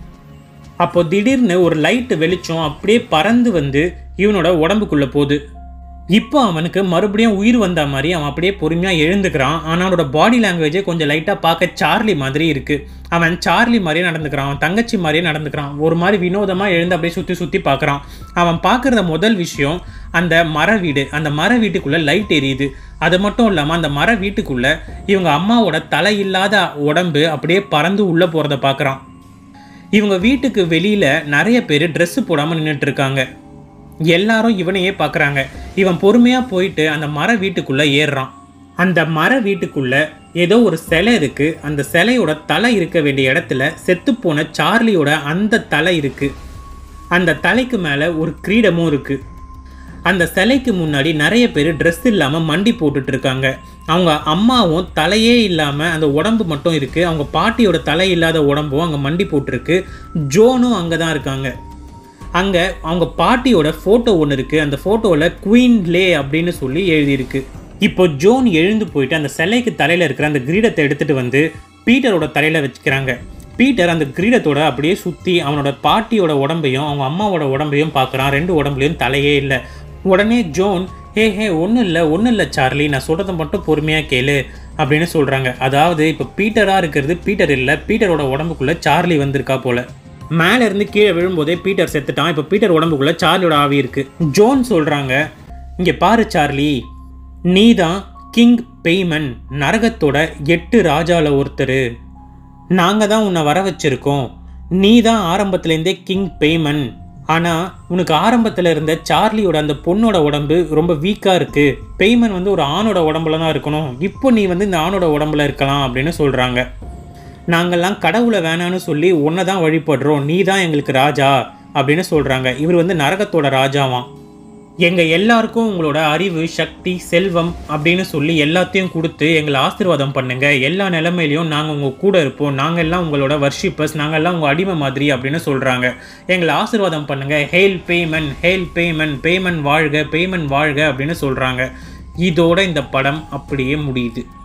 அப்போ திடீர்னு ஒரு லைட்டு வெளிச்சம் அப்படியே பறந்து வந்து இவனோட உடம்புக்குள்ளே போகுது இப்போ அவனுக்கு மறுபடியும் உயிர் வந்த மாதிரி அவன் அப்படியே பொறுமையாக எழுந்துக்கிறான் ஆனால் அவனோட பாடி லாங்குவேஜே கொஞ்சம் லைட்டாக பார்க்க சார்லி மாதிரி இருக்குது அவன் சார்லி மாதிரியே நடந்துக்கிறான் அவன் தங்கச்சி மாதிரியே நடந்துக்கிறான் ஒரு மாதிரி வினோதமாக எழுந்து அப்படியே சுற்றி சுற்றி பார்க்குறான் அவன் பார்க்குற முதல் விஷயம் அந்த மர வீடு அந்த மர வீட்டுக்குள்ளே லைட் எரியுது அது மட்டும் இல்லாமல் அந்த மர வீட்டுக்குள்ளே இவங்க அம்மாவோட தலை இல்லாத உடம்பு அப்படியே பறந்து உள்ளே போகிறத பார்க்குறான் இவங்க வீட்டுக்கு வெளியில் நிறைய பேர் ட்ரெஸ்ஸு போடாமல் நின்றுட்டு இருக்காங்க எல்லாரும் இவனையே பார்க்குறாங்க இவன் பொறுமையாக போயிட்டு அந்த மர வீட்டுக்குள்ளே ஏறுறான் அந்த மர வீட்டுக்குள்ள ஏதோ ஒரு சிலை இருக்கு அந்த சிலையோட தலை இருக்க வேண்டிய இடத்துல செத்துப்போன சார்லியோட அந்த தலை இருக்கு அந்த தலைக்கு மேலே ஒரு கிரீடமும் இருக்கு அந்த சிலைக்கு முன்னாடி நிறைய பேர் ட்ரெஸ் இல்லாமல் மண்டி போட்டுட்டு இருக்காங்க அவங்க அம்மாவும் தலையே இல்லாமல் அந்த உடம்பு மட்டும் இருக்குது அவங்க பாட்டியோட தலை இல்லாத உடம்பும் அங்கே மண்டி போட்டிருக்கு ஜோனும் அங்கே தான் இருக்காங்க அங்கே அவங்க பாட்டியோட ஃபோட்டோ ஒன்று இருக்குது அந்த ஃபோட்டோவில் குயின் லே அப்படின்னு சொல்லி எழுதியிருக்கு இப்போ ஜோன் எழுந்து போயிட்டு அந்த சிலைக்கு தலையில் இருக்கிற அந்த கிரீடத்தை எடுத்துகிட்டு வந்து பீட்டரோட தலையில் வச்சுக்கிறாங்க பீட்டர் அந்த கிரீடத்தோட அப்படியே சுற்றி அவனோட பாட்டியோட உடம்பையும் அவங்க அம்மாவோட உடம்பையும் பார்க்குறான் ரெண்டு உடம்புலையும் தலையே இல்லை உடனே ஜோன் ஹே ஹே ஒன்றும் இல்லை ஒன்றும் இல்லை சார்லி நான் சொல்கிறத மட்டும் பொறுமையாக கேளு அப்படின்னு சொல்கிறாங்க அதாவது இப்போ பீட்டராக இருக்கிறது பீட்டர் இல்லை பீட்டரோட உடம்புக்குள்ளே சார்லி வந்திருக்கா போல மேலே இருந்து கீழே விழும்போதே பீட்டர் செத்துட்டான் இப்போ பீட்டர் உடம்புக்குள்ளே சார்லியோட ஆவி இருக்கு ஜோன் சொல்கிறாங்க இங்கே பாரு சார்லி நீ தான் கிங் பெய்மன் நரகத்தோட எட்டு ராஜால ஒருத்தர் நாங்கள் தான் உன்னை வர வச்சிருக்கோம் நீ தான் ஆரம்பத்துலேருந்தே கிங் பெய்மன் ஆனால் உனக்கு ஆரம்பத்தில் இருந்த சார்லியோட அந்த பொண்ணோட உடம்பு ரொம்ப வீக்காக இருக்குது பெய்மன் வந்து ஒரு ஆணோட உடம்புல தான் இருக்கணும் இப்போ நீ வந்து இந்த ஆணோட உடம்புல இருக்கலாம் அப்படின்னு சொல்கிறாங்க நாங்கள்லாம் கடவுளை வேணான்னு சொல்லி உன்னை தான் வழிபடுறோம் நீ தான் எங்களுக்கு ராஜா அப்படின்னு சொல்கிறாங்க இவர் வந்து நரகத்தோட ராஜாவாம் எங்கள் எல்லாருக்கும் உங்களோட அறிவு சக்தி செல்வம் அப்படின்னு சொல்லி எல்லாத்தையும் கொடுத்து எங்களை ஆசீர்வாதம் பண்ணுங்க எல்லா நிலைமையிலையும் நாங்கள் உங்கள் கூட இருப்போம் நாங்கள் எல்லாம் உங்களோட வர்ஷிப்பர்ஸ் நாங்கள் எல்லாம் உங்கள் அடிமை மாதிரி அப்படின்னு சொல்கிறாங்க எங்களை ஆசீர்வாதம் பண்ணுங்க hail payment hail payment payment வாழ்க பேமெண்ட் வாழ்க அப்படின்னு சொல்கிறாங்க இதோட இந்த படம் அப்படியே முடியுது